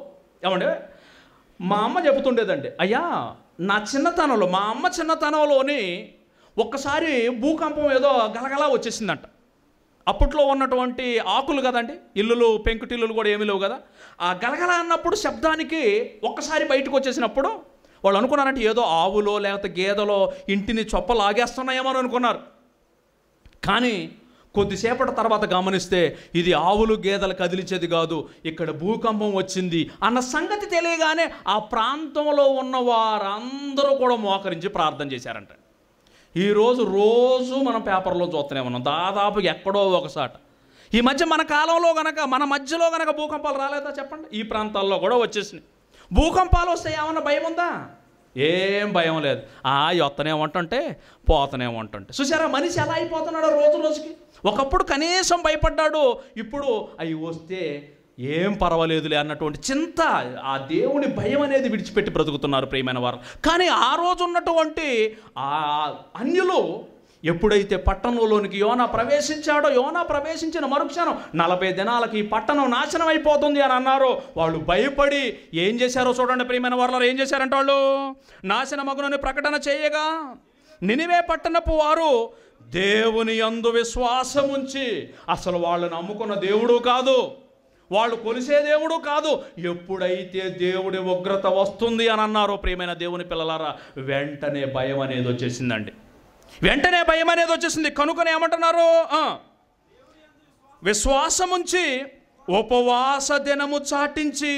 ఏమండి మా అమ్మ చెబుతుండేదండి అయ్యా నా చిన్నతనంలో మా అమ్మ చిన్నతనంలోని ఒక్కసారి భూకంపం ఏదో గలగలా వచ్చేసిందంట అప్పట్లో ఉన్నటువంటి ఆకులు కదండి ఇల్లులు పెంకుటిల్లులు కూడా ఏమీ లేవు కదా ఆ గలగల అన్నప్పుడు శబ్దానికి ఒక్కసారి బయటకు వచ్చేసినప్పుడు వాళ్ళు అనుకున్నారంటే ఏదో ఆవులో లేకపోతే గేదెలో ఇంటిని చొప్ప లాగేస్తున్నాయేమో అని అనుకున్నారు కానీ కొద్దిసేపటి తర్వాత గమనిస్తే ఇది ఆవులు గేదెలు కదిలించేది కాదు ఇక్కడ భూకంపం వచ్చింది అన్న సంగతి తెలియగానే ఆ ప్రాంతంలో ఉన్న వారందరూ కూడా మోకరించి ప్రార్థన చేశారంట ఈరోజు రోజు మనం పేపర్లో చూస్తూనే ఉన్నాం దాదాపు ఎక్కడో ఒకసాట ఈ మధ్య మన కాలంలో గనక మన మధ్యలో గనక భూకంపాలు రాలేదా చెప్పండి ఈ ప్రాంతాల్లో కూడా వచ్చేసినాయి భూకంపాలు వస్తే ఏమన్నా భయం ఉందా ఏం భయం లేదు ఆ ఎత్తనే ఉంటుంటే పోతనే ఉంటుంటే చూసారా మనిషి ఎలా అయిపోతున్నాడో రోజు రోజుకి ఒకప్పుడు కనీసం భయపడ్డాడు ఇప్పుడు అవి వస్తే ఏం పర్వాలేదులే అన్నటువంటి చింత ఆ దేవుని భయం అనేది విడిచిపెట్టి బ్రతుకుతున్నారు ప్రియమైన వారు కానీ ఆ రోజు ఉన్నటువంటి ఆ అన్యులు ఎప్పుడైతే పట్టణంలోనికి యోనా ప్రవేశించాడో యోనా ప్రవేశించిన మరుక్షణం నలభై దినాలకి ఈ పట్టణం నాశనం అయిపోతుంది అని అన్నారు వాళ్ళు భయపడి ఏం చేశారో చూడండి ప్రియమైన వారు ఏం చేశారంటే వాళ్ళు నాశనమగునని ప్రకటన చేయగా నినివే పట్టణపు వారు దేవుని యందు విశ్వాసం ఉంచి అసలు వాళ్ళు నమ్ముకున్న దేవుడు కాదు వాళ్ళు కొలిసే దేవుడు కాదు ఎప్పుడైతే దేవుడి ఉగ్రత వస్తుంది అని అన్నారో ప్రియమైన దేవుని పిల్లలారా వెంటనే భయం అనేది వచ్చేసిందండి వెంటనే భయం అనేది వచ్చేసింది కనుకనే ఏమంటున్నారు ఆ, విశ్వాసముంచి ఉపవాస దినము చాటించి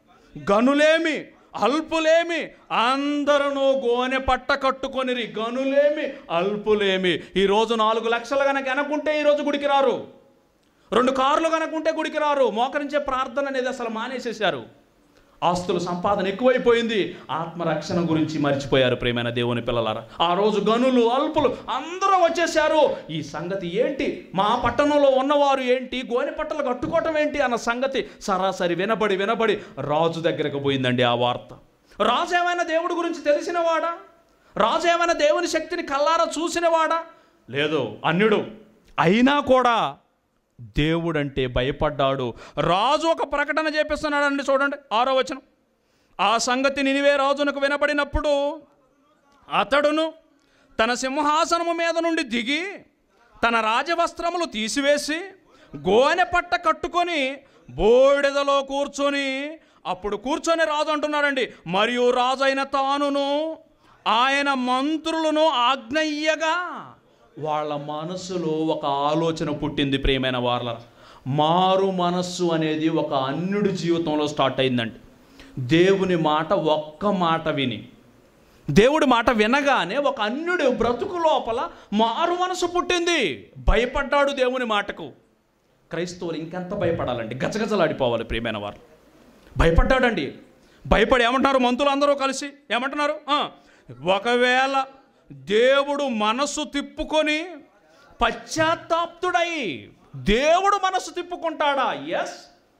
గనులేమి అల్పులేమి అందరూ గోనె పట్ట కట్టుకొనిరి గనులేమి అల్పులేమి ఈరోజు నాలుగు లక్షలు కనుక అనుకుంటే ఈరోజు గుడికి రారు రెండు కార్లు కనుకుంటే గుడికి రారు మోకరించే ప్రార్థన అనేది అసలు మానేసేశారు ఆస్తుల సంపాదన ఎక్కువైపోయింది ఆత్మరక్షణ గురించి మర్చిపోయారు ప్రేమైన దేవుని పిల్లలారా ఆ రోజు గనులు అల్పులు అందరూ వచ్చేసారు ఈ సంగతి ఏంటి మా పట్టణంలో ఉన్నవారు ఏంటి గోనె పట్టలు కట్టుకోవటం ఏంటి అన్న సంగతి సరాసరి వినబడి వినబడి రాజు దగ్గరకు పోయిందండి ఆ వార్త రాజు ఏమైనా దేవుడి గురించి తెలిసినవాడా రాజు ఏమైనా దేవుని శక్తిని కల్లారా చూసినవాడా లేదు అన్యుడు అయినా కూడా దేవుడంటే భయపడ్డాడు రాజు ఒక ప్రకటన చేపిస్తున్నాడండి చూడండి ఆరో వచనం ఆ సంగతి నినివే రాజునకు వినబడినప్పుడు అతడును తన సింహాసనము మీద నుండి దిగి తన రాజవస్త్రములు తీసివేసి గోనె పట్ట కట్టుకొని బోడెదలో కూర్చొని అప్పుడు కూర్చొని రాజు అంటున్నాడండి మరియు రాజు అయిన తానును ఆయన మంత్రులను ఆజ్ఞయ్యగా వాళ్ళ మనసులో ఒక ఆలోచన పుట్టింది ప్రియమైన వాళ్ళ మారు మనస్సు అనేది ఒక అన్యుడి జీవితంలో స్టార్ట్ అయిందండి దేవుని మాట ఒక్క మాట విని దేవుడి మాట వినగానే ఒక అన్యుడి బ్రతుకు లోపల మారు మనసు పుట్టింది భయపడ్డాడు దేవుని మాటకు క్రైస్తవులు ఇంకెంత భయపడాలండి గజగజలాడిపోవాలి ప్రియమైన వారు భయపడ్డాడండి భయపడి ఏమంటున్నారు మంతులు అందరూ కలిసి ఏమంటున్నారు ఆ, ఒకవేళ దేవుడు మనస్సు తిప్పుకొని పశ్చాత్తాప్తుడై దేవుడు మనస్సు తిప్పుకుంటాడా ఎస్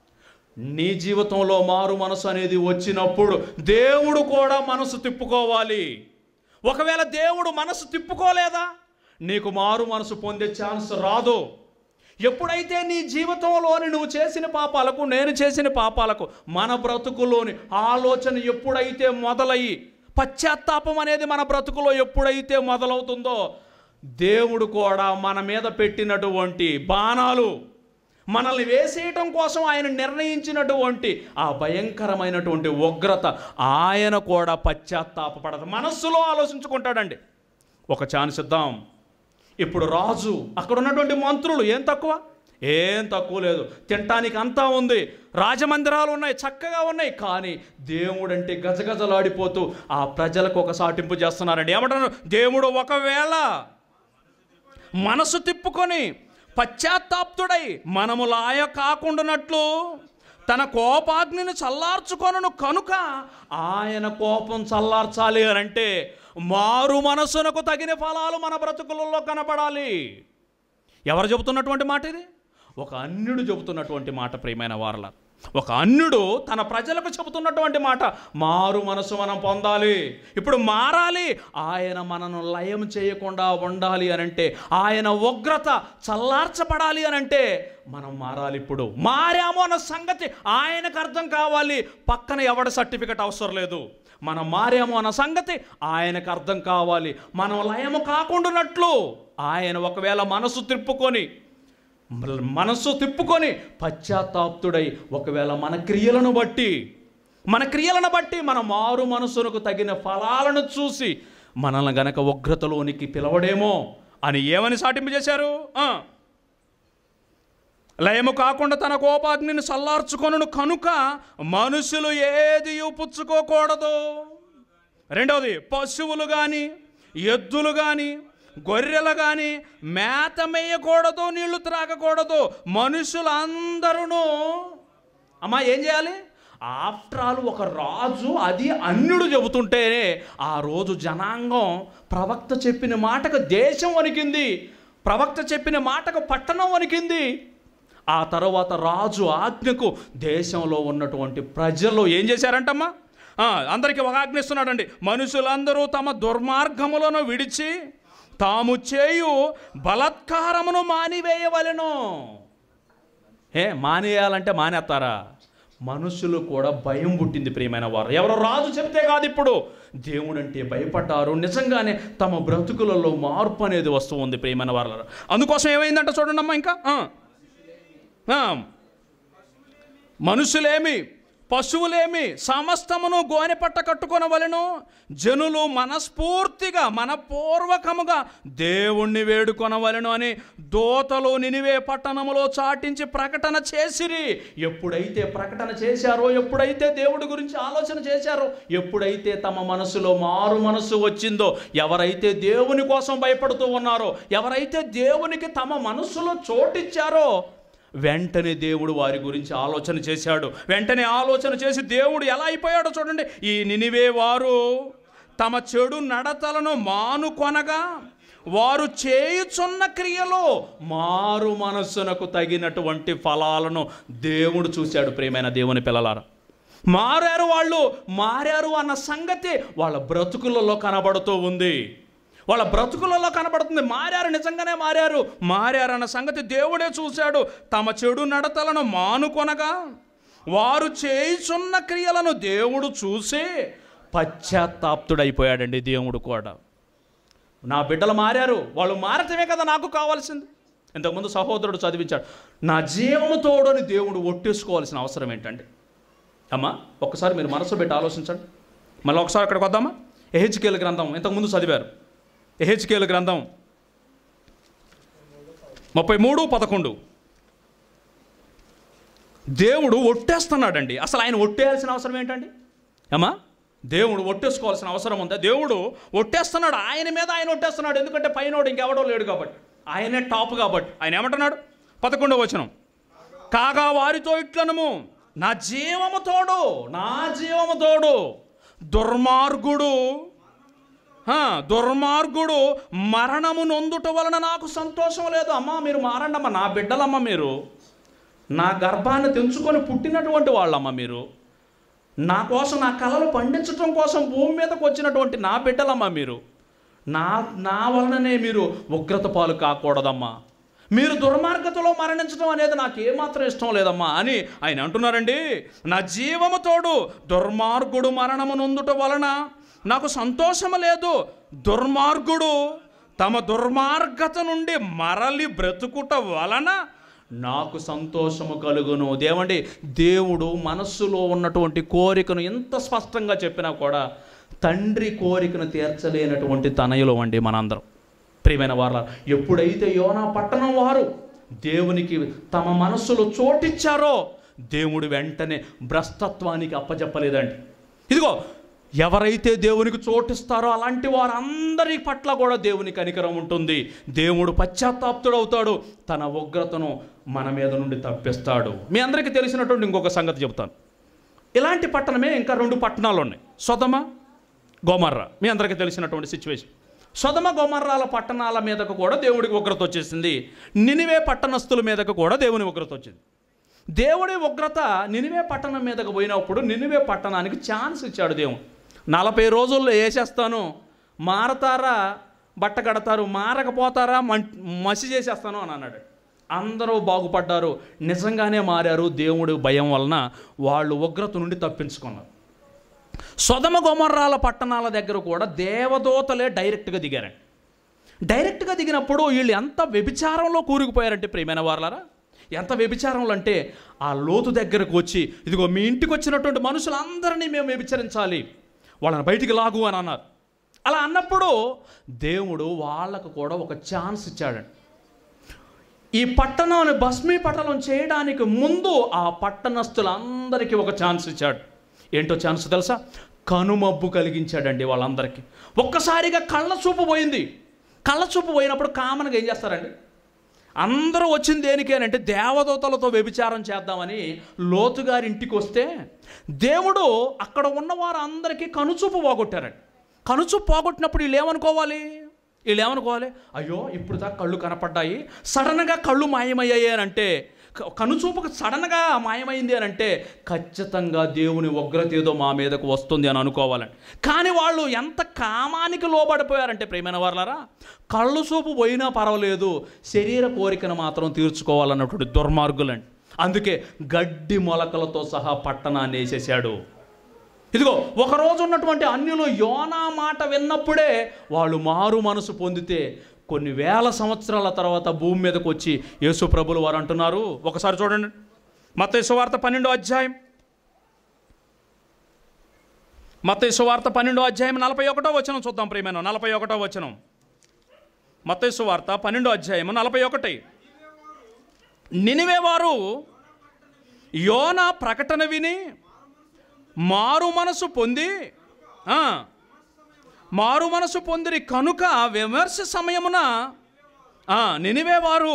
నీ జీవితంలో మారు మనసు అనేది వచ్చినప్పుడు దేవుడు కూడా మనసు తిప్పుకోవాలి ఒకవేళ దేవుడు మనసు తిప్పుకోలేదా నీకు మారు మనసు పొందే ఛాన్స్ రాదు ఎప్పుడైతే నీ జీవితంలోని నువ్వు చేసిన పాపాలకు నేను చేసిన పాపాలకు మన బ్రతుకులోని ఆలోచన ఎప్పుడైతే మొదలయ్యి పశ్చాత్తాపం అనేది మన బ్రతుకులో ఎప్పుడైతే మొదలవుతుందో దేవుడు కూడా మన మీద పెట్టినటువంటి బాణాలు మనల్ని వేసేయటం కోసం ఆయన నిర్ణయించినటువంటి ఆ భయంకరమైనటువంటి ఉగ్రత ఆయన కూడా పశ్చాత్తాపపడదు మనస్సులో ఆలోచించుకుంటాడండి ఒక ఛాన్స్ ఇద్దాం ఇప్పుడు రాజు అక్కడ ఉన్నటువంటి మంత్రులు ఏం తక్కువ ఏం తక్కువ లేదు తినటానికి అంతా ఉంది రాజమందిరాలు ఉన్నాయి చక్కగా ఉన్నాయి కానీ దేవుడు అంటే గజగజలాడిపోతూ ఆ ప్రజలకు ఒక సాటింపు చేస్తున్నారండి ఏమంటున్నారు దేవుడు ఒకవేళ మనసు తిప్పుకొని పశ్చాత్తాప్తుడై మనము లాయ కాకుండానట్లు తన కోపాగ్నిని చల్లార్చుకొనను కనుక ఆయన కోపం చల్లార్చాలి అని అంటే మారు మనసునకు తగిన ఫలాలు మన బ్రతుకులలో కనపడాలి ఎవరు చెబుతున్నటువంటి మాట ఇది ఒక అన్యుడు చెబుతున్నటువంటి మాట ప్రియమైన వారల ఒక అన్యుడు తన ప్రజలకు చెబుతున్నటువంటి మాట మారు మనసు మనం పొందాలి ఇప్పుడు మారాలి ఆయన మనను లయం చేయకుండా ఉండాలి అని అంటే ఆయన ఉగ్రత చల్లార్చబడాలి అని అంటే మనం మారాలి ఇప్పుడు మారాము అన్న సంగతి ఆయనకు అర్థం కావాలి పక్కన ఎవడ సర్టిఫికెట్ అవసరం లేదు మనం మారాము అన్న సంగతి ఆయనకు అర్థం కావాలి మనం లయము కాకుండానట్లు ఆయన ఒకవేళ మనసు తిప్పుకొని మనస్సు తిప్పుకొని పశ్చాత్తాప్తుడై ఒకవేళ మన క్రియలను బట్టి మన క్రియలను బట్టి మన మారు మనసునకు తగిన ఫలాలను చూసి మనల్ని గనక ఉగ్రతలోనికి పిలవడేమో అని ఏమని సాటింపు చేశారు ఆ. లయము కాకుండా తన కోపాగ్నిని సల్లార్చుకొను కనుక మనుషులు ఏది పుచ్చుకోకూడదు రెండవది పశువులు కానీ ఎద్దులు కానీ గొర్రెలు కానీ మేత మేయకూడదు నీళ్లు త్రాగకూడదు మనుషులందరూ అమ్మా ఏం చేయాలి ఆఫ్టర్ ఆల్ ఒక రాజు అది అన్యుడు చెబుతుంటే ఆ రోజు జనాంగం ప్రవక్త చెప్పిన మాటకు దేశం వణికింది ప్రవక్త చెప్పిన మాటకు పట్టణం వణికింది ఆ తర్వాత రాజు ఆజ్ఞకు దేశంలో ఉన్నటువంటి ప్రజలు ఏం చేశారంటమ్మా ఆ, అందరికీ ఒక ఆజ్ఞ ఇస్తున్నాడండి మనుషులందరూ తమ దుర్మార్గములను విడిచి తాము చేయు బలత్కారమును మానివేయవలెను ఏ మానేయాలంటే మానేస్తారా మనుషులు కూడా భయం పుట్టింది ప్రియమైన వారు ఎవరో రాజు చెప్తే కాదు ఇప్పుడు దేవుడంటే భయపడ్డారు నిజంగానే తమ బ్రతుకులలో మార్పు అనేది వస్తూ ఉంది ప్రియమైన వారు అందుకోసం ఏమైందంట చూడండి అమ్మా ఇంకా ఆ. ఆ. మనుషులేమి పశువులేమి సమస్తమును గోనె పట్ట కట్టుకొనవలెను జనులు మనస్ఫూర్తిగా మనపూర్వకముగా దేవుణ్ణి వేడుకొనవలెను అని దోతలు నినివే పట్టణములో చాటించి ప్రకటన చేసిరి ఎప్పుడైతే ప్రకటన చేశారో ఎప్పుడైతే దేవుడి గురించి ఆలోచన చేశారో ఎప్పుడైతే తమ మనసులో మారు మనసు వచ్చిందో ఎవరైతే దేవుని కోసం భయపడుతూ ఉన్నారో ఎవరైతే దేవునికి తమ మనసులో చోటిచ్చారో వెంటనే దేవుడు వారి గురించి ఆలోచన చేశాడు వెంటనే ఆలోచన చేసి దేవుడు ఎలా అయిపోయాడో చూడండి ఈ నినివే వారు తమ చెడు నడతలను మానుకొనగా వారు చేయుచున్న క్రియలో మారు మనస్సునకు తగినటువంటి ఫలాలను దేవుడు చూశాడు ప్రియమైన దేవుని పిల్లలారా మారారు వాళ్ళు మారారు అన్న సంగతి వాళ్ళ బ్రతుకులలో కనబడుతూ ఉంది వాళ్ళ బ్రతుకులలో కనబడుతుంది మారారు నిజంగానే మారారు మారారు అన్న సంగతి దేవుడే చూశాడు తమ చెడు నడతలను మానుకొనగా వారు చేయుచున్న క్రియలను దేవుడు చూసి పశ్చాత్తాప్తుడైపోయాడండి దేవుడు కూడా నా బిడ్డలు మారారు వాళ్ళు మారటమే కదా నాకు కావాల్సింది ఇంతకుముందు సహోదరుడు చదివించాడు నా జీవము తోడని దేవుడు ఒట్టేసుకోవాల్సిన అవసరం ఏంటండి అమ్మా ఒక్కసారి మీరు మనసు పెట్టి ఆలోచించండి మళ్ళీ ఒకసారి అక్కడికి వద్దామా ఎహెచ్కేల్ గ్రంథం ఇంతకుముందు చదివారు ఎహెచ్కేల్ గ్రంథం ముప్పై మూడు పదకొండు దేవుడు ఒట్టేస్తున్నాడండి అసలు ఆయన ఒట్టేయాల్సిన అవసరం ఏంటండి అమ్మా దేవుడు ఒట్టేసుకోవాల్సిన అవసరం ఉందా దేవుడు ఒట్టేస్తున్నాడు ఆయన మీద ఆయన ఒట్టేస్తున్నాడు ఎందుకంటే పైనోడు ఇంకెవడో లేడు కాబట్టి ఆయనే టాప్ కాబట్టి ఆయన ఏమంటున్నాడు పదకొండవ వచనం కాగా వారితో ఇట్లనము నా జీవము తోడు నా జీవము తోడు దుర్మార్గుడు ఆ, దుర్మార్గుడు మరణము నొందుట వలన నాకు సంతోషం లేదు అమ్మా మీరు మారండమ్మా నా బిడ్డలమ్మ మీరు నా గర్భాన్ని తెంచుకొని పుట్టినటువంటి వాళ్ళమ్మ మీరు నా కోసం నా కళలు పండించడం కోసం భూమి మీదకు వచ్చినటువంటి నా బిడ్డలమ్మ మీరు నా నా వలననే మీరు ఉగ్రత పాలు కాకూడదమ్మా మీరు దుర్మార్గతలో మరణించడం అనేది నాకు ఏమాత్రం ఇష్టం లేదమ్మా అని ఆయన అంటున్నారండి నా జీవము తోడు దుర్మార్గుడు మరణము నొందుట వలన నాకు సంతోషము లేదు దుర్మార్గుడు తమ దుర్మార్గత నుండి మరలి బ్రతుకుట వలన నాకు సంతోషము కలుగును దేవండి దేవుడు మనస్సులో ఉన్నటువంటి కోరికను ఎంత స్పష్టంగా చెప్పినా కూడా తండ్రి కోరికను తీర్చలేనటువంటి తనయులు అండి మనందరం ప్రియమైన వారు ఎప్పుడైతే యోనా పట్టణం వారు దేవునికి తమ మనస్సులో చోటిచ్చారో దేవుడు వెంటనే భ్రష్టత్వానికి అప్పచెప్పలేదండి ఇదిగో ఎవరైతే దేవునికి చోటిస్తారో అలాంటి వారందరి పట్ల కూడా దేవుని కనికరం ఉంటుంది దేవుడు పశ్చాత్తాప్తుడవుతాడు తన ఉగ్రతను మన మీద నుండి తప్పిస్తాడు మీ అందరికీ తెలిసినటువంటి ఇంకొక సంగతి చెప్తాను ఇలాంటి పట్టణమే ఇంకా రెండు పట్టణాలు ఉన్నాయి సొదమ గోమర్ర మీ అందరికీ తెలిసినటువంటి సిచ్యువేషన్ సొదమ గోమర్రాల పట్టణాల మీదకు కూడా దేవుడికి ఉగ్రత వచ్చేసింది నినివే పట్టణస్థుల మీదకు కూడా దేవుని ఉగ్రత వచ్చింది దేవుడి ఉగ్రత నినివే పట్టణం మీదకు పోయినప్పుడు నినివే పట్టణానికి ఛాన్స్ ఇచ్చాడు దేవుడు నలభై రోజుల్లో వేసేస్తాను మారతారా బట్ట కడతారు మారకపోతారా మం మసి చేసేస్తాను అని అన్నాడు అందరూ బాగుపడ్డారు నిజంగానే మారారు దేవుడి భయం వలన వాళ్ళు ఉగ్రత నుండి తప్పించుకున్నారు సొదమ గొమర్రాల పట్టణాల దగ్గర కూడా దేవదూతలే డైరెక్ట్గా దిగారండి డైరెక్ట్గా దిగినప్పుడు వీళ్ళు ఎంత వ్యభిచారంలో కూరుకుపోయారంటే ప్రియమైన వారలారా ఎంత వ్యభిచారంలో అంటే ఆ లోతు దగ్గరకు వచ్చి ఇదిగో మీ ఇంటికి వచ్చినటువంటి మనుషులందరినీ మేము వ్యభిచరించాలి వాళ్ళని బయటికి లాగు అని అన్నారు అలా అన్నప్పుడు దేవుడు వాళ్ళకు కూడా ఒక ఛాన్స్ ఇచ్చాడండి ఈ పట్టణాన్ని భస్మీపట్టణం చేయడానికి ముందు ఆ పట్టణస్తులందరికీ ఒక ఛాన్స్ ఇచ్చాడు ఏంటో ఛాన్స్ తెలుసా కనుమబ్బు కలిగించాడండి వాళ్ళందరికీ ఒక్కసారిగా కళ్ళ చూపు పోయింది కళ్ళ చూపు పోయినప్పుడు కామన్గా ఏం చేస్తారండి అందరూ వచ్చింది దేనికేనంటే దేవదూతలతో వ్యభిచారం చేద్దామని లోతు గారి ఇంటికి వస్తే దేవుడు అక్కడ ఉన్న వారు అందరికీ కనుచూపు పోగొట్టారండి కనుచూపు పోగొట్టినప్పుడు వీళ్ళు ఏమనుకోవాలి వీళ్ళు ఏమనుకోవాలి అయ్యో ఇప్పుడు దాకా కళ్ళు కనపడ్డాయి సడన్గా కళ్ళు మాయమయ్యాయి అని అంటే క- కనుచూపుకు సడన్గా మాయమైంది అని అంటే ఖచ్చితంగా దేవుని ఉగ్రత ఏదో మా మీదకు వస్తుంది అని అనుకోవాలండి కానీ వాళ్ళు ఎంత కామానికి లోబడిపోయారంటే ప్రేమైన వాళ్ళారా కళ్ళు చూపు పోయినా పర్వాలేదు శరీర కోరికను మాత్రం తీర్చుకోవాలన్నటువంటి దుర్మార్గులండి అందుకే గడ్డి మొలకలతో సహా పట్టణాన్ని వేసేసాడు ఇదిగో ఒక రోజు ఉన్నటువంటి అన్యులు యోనా మాట విన్నప్పుడే వాళ్ళు మారు మనసు పొందితే కొన్ని వేల సంవత్సరాల తర్వాత భూమి మీదకి వచ్చి యేసు ప్రభులు వారు అంటున్నారు ఒకసారి చూడండి మత వార్త పన్నెండో అధ్యాయం మత వార్త పన్నెండో అధ్యాయం నలభై ఒకటో వచనం చూద్దాం ప్రియమైన నలభై ఒకటో వచనం మత వార్త పన్నెండో అధ్యాయం నలభై ఒకటి నినివే వారు యోనా ప్రకటన విని మారు మనసు పొంది ఆ, మారు మనసు పొందిరి కనుక విమర్శ సమయమున ఆ, నినివే వారు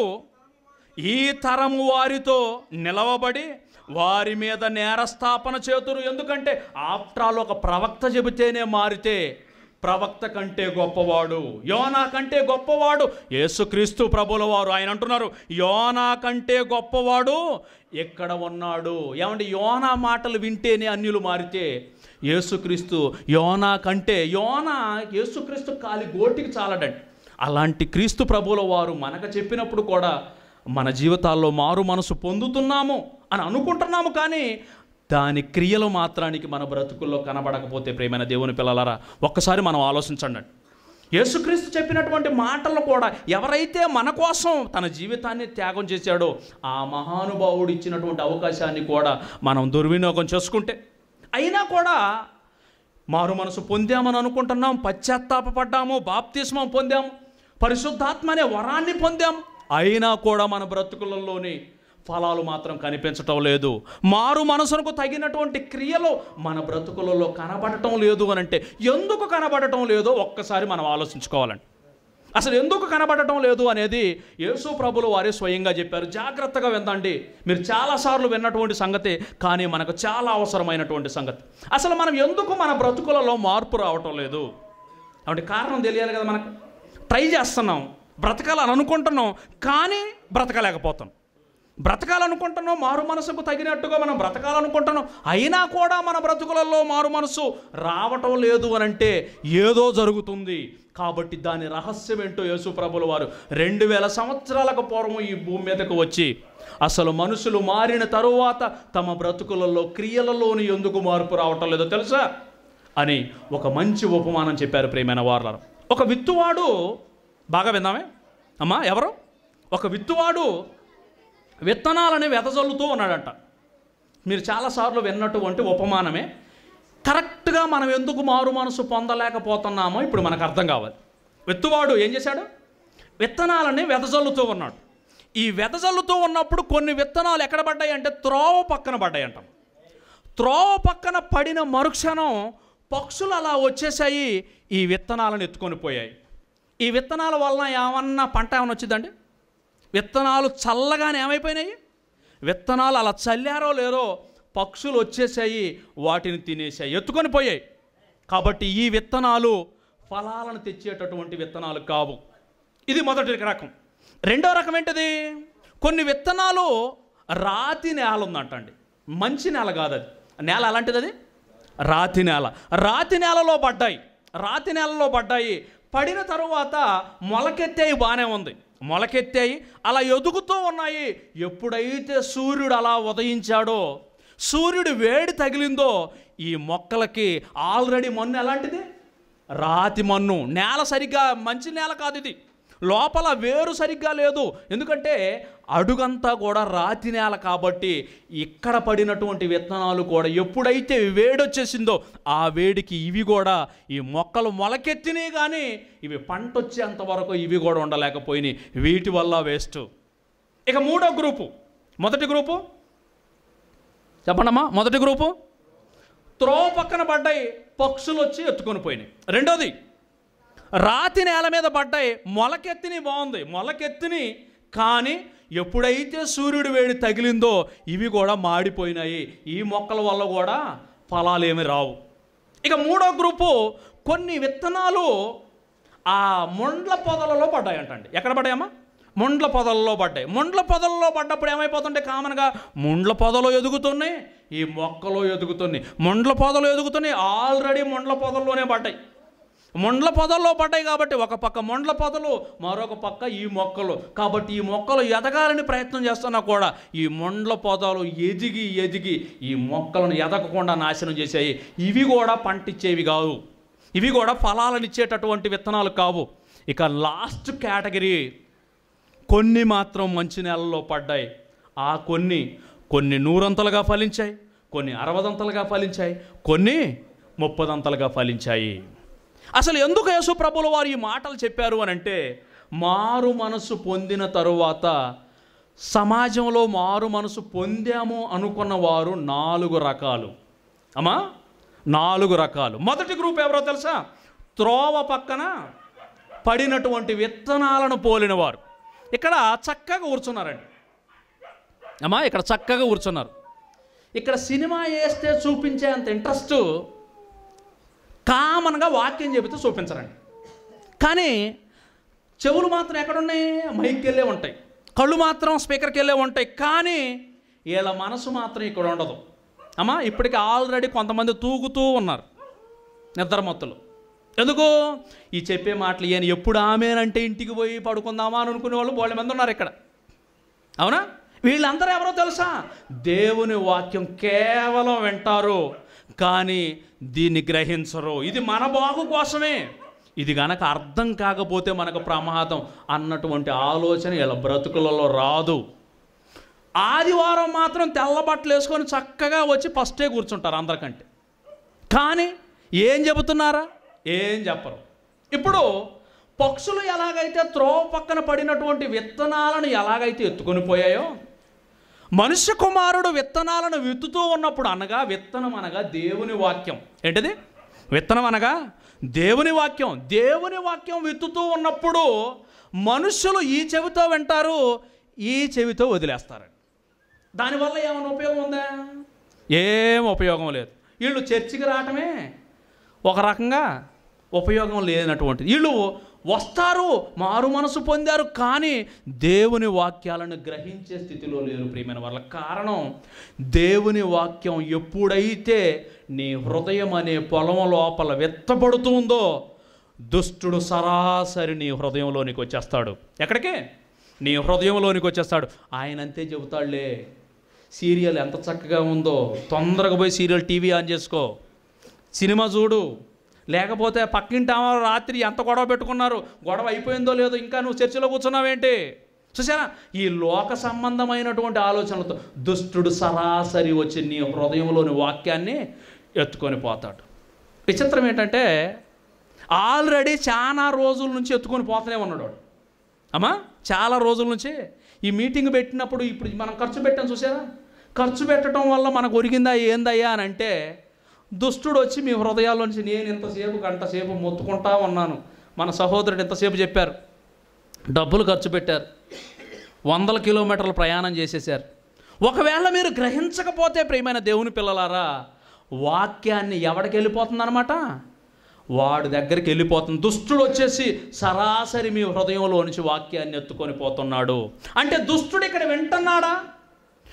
ఈ తరము వారితో నిలవబడి వారి మీద నేరస్థాపన చేతురు ఎందుకంటే ఆఫ్టర్ ఆల్ ఒక ప్రవక్త చెబితేనే మారితే ప్రవక్త కంటే గొప్పవాడు యోనా కంటే గొప్పవాడు యేసుక్రీస్తు ప్రభుల వారు ఆయన అంటున్నారు యోనా కంటే గొప్పవాడు ఎక్కడ ఉన్నాడు ఏమంటే యోనా మాటలు వింటేనే అన్యులు మారితే యేసుక్రీస్తు యోనా కంటే యోనా యేసుక్రీస్తు కాలి గోటికి చాలడండి అలాంటి క్రీస్తు ప్రభుల వారు మనకు చెప్పినప్పుడు కూడా మన జీవితాల్లో మారు మనసు పొందుతున్నాము అని అనుకుంటున్నాము కానీ దాని క్రియలు మాత్రానికి మన బ్రతుకుల్లో కనబడకపోతే ప్రేమైన దేవుని పిల్లలారా ఒక్కసారి మనం ఆలోచించండి యేసుక్రీస్తు చెప్పినటువంటి మాటలు కూడా ఎవరైతే మన కోసం తన జీవితాన్ని త్యాగం చేశాడో ఆ మహానుభావుడు ఇచ్చినటువంటి అవకాశాన్ని కూడా మనం దుర్వినియోగం చేసుకుంటే అయినా కూడా మారు మనసు పొందామని అనుకుంటున్నాం పశ్చాత్తాపడ్డాము బాప్తిస్మం పొందాము పరిశుద్ధాత్మ అనే వరాన్ని పొందాం అయినా కూడా మన బ్రతుకులలోని ఫలాలు మాత్రం కనిపించటం లేదు మారు మనసునకు తగినటువంటి క్రియలు మన బ్రతుకులలో కనబడటం లేదు అని అంటే ఎందుకు కనబడటం లేదో ఒక్కసారి మనం ఆలోచించుకోవాలండి అసలు ఎందుకు కనబడటం లేదు అనేది యేసు ప్రభులు వారే స్వయంగా చెప్పారు జాగ్రత్తగా విందండి మీరు చాలాసార్లు విన్నటువంటి సంగతి కానీ మనకు చాలా అవసరమైనటువంటి సంగతి అసలు మనం ఎందుకు మన బ్రతుకులలో మార్పు రావటం లేదు అంటే కారణం తెలియాలి కదా మనకు ట్రై చేస్తున్నాం బ్రతకాలని అనుకుంటున్నాం కానీ బ్రతకలేకపోతాం బ్రతకాలనుకుంటున్నాం మారు మనసుకు తగినట్టుగా మనం బ్రతకాలనుకుంటున్నాం అయినా కూడా మన బ్రతుకులలో మారు మనసు రావటం లేదు అని అంటే ఏదో జరుగుతుంది కాబట్టి దాని రహస్యం ఏంటో యేసు ప్రభుల వారు రెండు వేల సంవత్సరాలకు పూర్వం ఈ భూమి మీదకు వచ్చి అసలు మనుషులు మారిన తరువాత తమ బ్రతుకులలో క్రియలలోని ఎందుకు మార్పు రావటం లేదో తెలుసా అని ఒక మంచి ఉపమానం చెప్పారు ప్రియమైన వారు ఒక విత్తువాడు బాగా విందామే అమ్మా ఎవరు ఒక విత్తువాడు విత్తనాలని వెదజల్లుతూ ఉన్నాడంట మీరు చాలాసార్లు విన్నటువంటి ఉపమానమే కరెక్ట్గా మనం ఎందుకు మారు మనసు పొందలేకపోతున్నామో ఇప్పుడు మనకు అర్థం కావాలి విత్తువాడు ఏం చేశాడు విత్తనాలని వెదజల్లుతూ ఉన్నాడు ఈ వెదజల్లుతూ ఉన్నప్పుడు కొన్ని విత్తనాలు ఎక్కడ పడ్డాయి అంటే త్రోవ పక్కన పడ్డాయి అంటాం త్రోవ పక్కన పడిన మరుక్షణం పక్షులు అలా వచ్చేసాయి ఈ విత్తనాలను ఎత్తుకొని పోయాయి ఈ విత్తనాల వలన ఏమన్నా పంట ఏమైనా వచ్చిందండి విత్తనాలు చల్లగానే ఏమైపోయినాయి విత్తనాలు అలా చల్లారో లేదో పక్షులు వచ్చేసాయి వాటిని తినేసాయి ఎత్తుకొని పోయాయి కాబట్టి ఈ విత్తనాలు ఫలాలను తెచ్చేటటువంటి విత్తనాలు కావు ఇది మొదటి రకం రెండో రకం ఏంటిది కొన్ని విత్తనాలు రాతి నేల ఉందంటండి మంచి నేల కాదు అది నేల అలాంటిది అది రాతి నేల రాతి నేలలో పడ్డాయి రాతి నేలలో పడ్డాయి పడిన తరువాత మొలకెత్తాయి బాగానే ఉంది మొలకెత్తాయి అలా ఎదుగుతూ ఉన్నాయి ఎప్పుడైతే సూర్యుడు అలా ఉదయించాడో సూర్యుడు వేడి తగిలిందో ఈ మొక్కలకి ఆల్రెడీ మన్ను ఎలాంటిది రాతి మన్ను నేల సరిగ్గా మంచి నేల కాదు ఇది లోపల వేరు సరిగ్గా లేదు ఎందుకంటే అడుగంతా కూడా రాతి నేల కాబట్టి ఇక్కడ పడినటువంటి విత్తనాలు కూడా ఎప్పుడైతే వేడొచ్చేసిందో ఆ వేడికి ఇవి కూడా ఈ మొక్కలు మొలకెత్తినాయి కానీ ఇవి పంట వచ్చేంత వరకు ఇవి కూడా ఉండలేకపోయినాయి వీటి వల్ల వేస్ట్ ఇక మూడో గ్రూపు మొదటి గ్రూపు చెప్పండమ్మా మొదటి గ్రూపు త్రోవ పక్కన పడ్డాయి పక్షులు వచ్చి ఎత్తుకొని పోయినాయి రెండోది రాతి నేల మీద పడ్డాయి మొలకెత్తిని బాగుంది మొలకెత్తిని కానీ ఎప్పుడైతే సూర్యుడు వేడి తగిలిందో ఇవి కూడా మాడిపోయినాయి ఈ మొక్కల వల్ల కూడా ఫలాలు ఏమి రావు ఇక మూడో గ్రూపు కొన్ని విత్తనాలు ఆ ముండ్ల పొదలలో పడ్డాయంటండి ఎక్కడ పడ్డాయమ్మా ముండ్ల పొదలలో పడ్డాయి ముండ్ల పొదలలో పడ్డప్పుడు ఏమైపోతుంటే కామన్గా ముండ్ల పొదలు ఎదుగుతున్నాయి ఈ మొక్కలు ఎదుగుతున్నాయి ముండ్ల పొదలు ఎదుగుతున్నాయి ఆల్రెడీ ముండ్ల పొదల్లోనే పడ్డాయి ముండ్ల పొదల్లో పడ్డాయి కాబట్టి ఒక పక్క ముండ్ల పొదలు మరొక పక్క ఈ మొక్కలు కాబట్టి ఈ మొక్కలు ఎదగాలని ప్రయత్నం చేస్తున్నా కూడా ఈ ముండ్ల పొదలు ఎదిగి ఎదిగి ఈ మొక్కలను ఎదగకుండా నాశనం చేసాయి ఇవి కూడా పంటిచ్చేవి కావు ఇవి కూడా ఫలాలను ఇచ్చేటటువంటి విత్తనాలు కావు ఇక లాస్ట్ కేటగిరీ కొన్ని మాత్రం మంచి నెలల్లో పడ్డాయి ఆ కొన్ని కొన్ని నూరంతలుగా ఫలించాయి కొన్ని అరవదంతలుగా ఫలించాయి కొన్ని ముప్పదంతలుగా ఫలించాయి అసలు ఎందుకు యేసు ప్రభులు వారు ఈ మాటలు చెప్పారు అని అంటే మారు మనసు పొందిన తరువాత సమాజంలో మారు మనసు పొందాము అనుకున్న వారు నాలుగు రకాలు అమ్మా నాలుగు రకాలు మొదటి గ్రూప్ ఎవరో తెలుసా త్రోవ పక్కన పడినటువంటి విత్తనాలను పోలిన వారు ఇక్కడ చక్కగా కూర్చున్నారండి అమ్మా ఇక్కడ చక్కగా కూర్చున్నారు ఇక్కడ సినిమా వేస్తే చూపించే అంత ఇంట్రెస్ట్ కామన్గా వాక్యం చెబితే చూపించరండి కానీ చెవులు మాత్రం ఎక్కడున్నాయి మైక్కి వెళ్ళే ఉంటాయి కళ్ళు మాత్రం స్పీకర్కి వెళ్ళే ఉంటాయి కానీ వీళ్ళ మనసు మాత్రం ఇక్కడ ఉండదు అమ్మా ఇప్పటికి ఆల్రెడీ కొంతమంది తూగుతూ ఉన్నారు నిద్రమత్తులు ఎందుకు ఈ చెప్పే మాటలు ఈయన ఎప్పుడు ఆమెనంటే ఇంటికి పోయి పడుకుందామా అని అనుకునే వాళ్ళు బోళ్ళ మంది ఉన్నారు ఇక్కడ అవునా వీళ్ళందరూ ఎవరో తెలుసా దేవుని వాక్యం కేవలం వింటారు కానీ దీన్ని గ్రహించరు ఇది మన బాగు కోసమే ఇది గనక అర్థం కాకపోతే మనకు ప్రమాదం అన్నటువంటి ఆలోచన వీళ్ళ బ్రతుకులలో రాదు ఆదివారం మాత్రం తెల్ల బట్టలు వేసుకొని చక్కగా వచ్చి ఫస్టే కూర్చుంటారు అందరికంటే కానీ ఏం చెబుతున్నారా ఏం చెప్పరు ఇప్పుడు పక్షులు ఎలాగైతే త్రోవ పక్కన పడినటువంటి విత్తనాలను ఎలాగైతే ఎత్తుకొని పోయాయో మనుష్య కుమారుడు విత్తనాలను విత్తుతూ ఉన్నప్పుడు అనగా విత్తనం అనగా దేవుని వాక్యం ఏంటిది విత్తనం అనగా దేవుని వాక్యం దేవుని వాక్యం విత్తుతూ ఉన్నప్పుడు మనుషులు ఈ చెవితో వింటారు ఈ చెవితో వదిలేస్తారండి దానివల్ల ఏమైనా ఉపయోగం ఉందా ఏం ఉపయోగం లేదు వీళ్ళు చర్చికి రావటమే ఒక రకంగా ఉపయోగం లేనటువంటిది వీళ్ళు వస్తారు మారు మనసు పొందారు కానీ దేవుని వాక్యాలను గ్రహించే స్థితిలో లేరు ప్రియమైన వాళ్ళ కారణం దేవుని వాక్యం ఎప్పుడైతే నీ హృదయం అనే పొలం లోపల వెత్తబడుతుందో దుష్టుడు సరాసరి నీ హృదయంలోనికి వచ్చేస్తాడు ఎక్కడికి నీ హృదయంలోనికి వచ్చేస్తాడు ఆయన అంతే చెబుతాడులే సీరియల్ ఎంత చక్కగా ఉందో తొందరగా పోయి సీరియల్ టీవీ ఆన్ చేసుకో సినిమా చూడు లేకపోతే పక్కింటి ఆమె రాత్రి ఎంత గొడవ పెట్టుకున్నారు గొడవ అయిపోయిందో లేదో ఇంకా నువ్వు చర్చిలో కూర్చున్నావేంటి చూసారా ఈ లోక సంబంధమైనటువంటి ఆలోచనలతో దుష్టుడు సరాసరి వచ్చి నీ హృదయంలోని వాక్యాన్ని ఎత్తుకొని పోతాడు విచిత్రం ఏంటంటే ఆల్రెడీ చాలా రోజుల నుంచి ఎత్తుకొని పోతూనే ఉన్నాడు వాడు. అమ్మా చాలా రోజుల నుంచి ఈ మీటింగ్ పెట్టినప్పుడు ఇప్పుడు మనం ఖర్చు పెట్టాం చూసారా ఖర్చు పెట్టడం వల్ల మనకు ఒరిగిందా ఏందయ్యా అని అంటే దుష్టుడు వచ్చి మీ హృదయాల్లో నుంచి నేను ఇంతసేపు గంట సేపు మొత్తుకుంటా ఉన్నాను మన సహోదరుడు ఇంతసేపు చెప్పారు డబ్బులు ఖర్చు పెట్టారు వందల కిలోమీటర్ల ప్రయాణం చేసేసారు ఒకవేళ మీరు గ్రహించకపోతే ప్రియమైన దేవుని పిల్లలారా వాక్యాన్ని ఎవడికి వెళ్ళిపోతుందన్నమాట వాడి దగ్గరికి వెళ్ళిపోతుంది దుష్టుడు వచ్చేసి సరాసరి మీ హృదయంలో నుంచి వాక్యాన్ని ఎత్తుకొని పోతున్నాడు అంటే దుష్టుడు ఇక్కడ వింటున్నాడా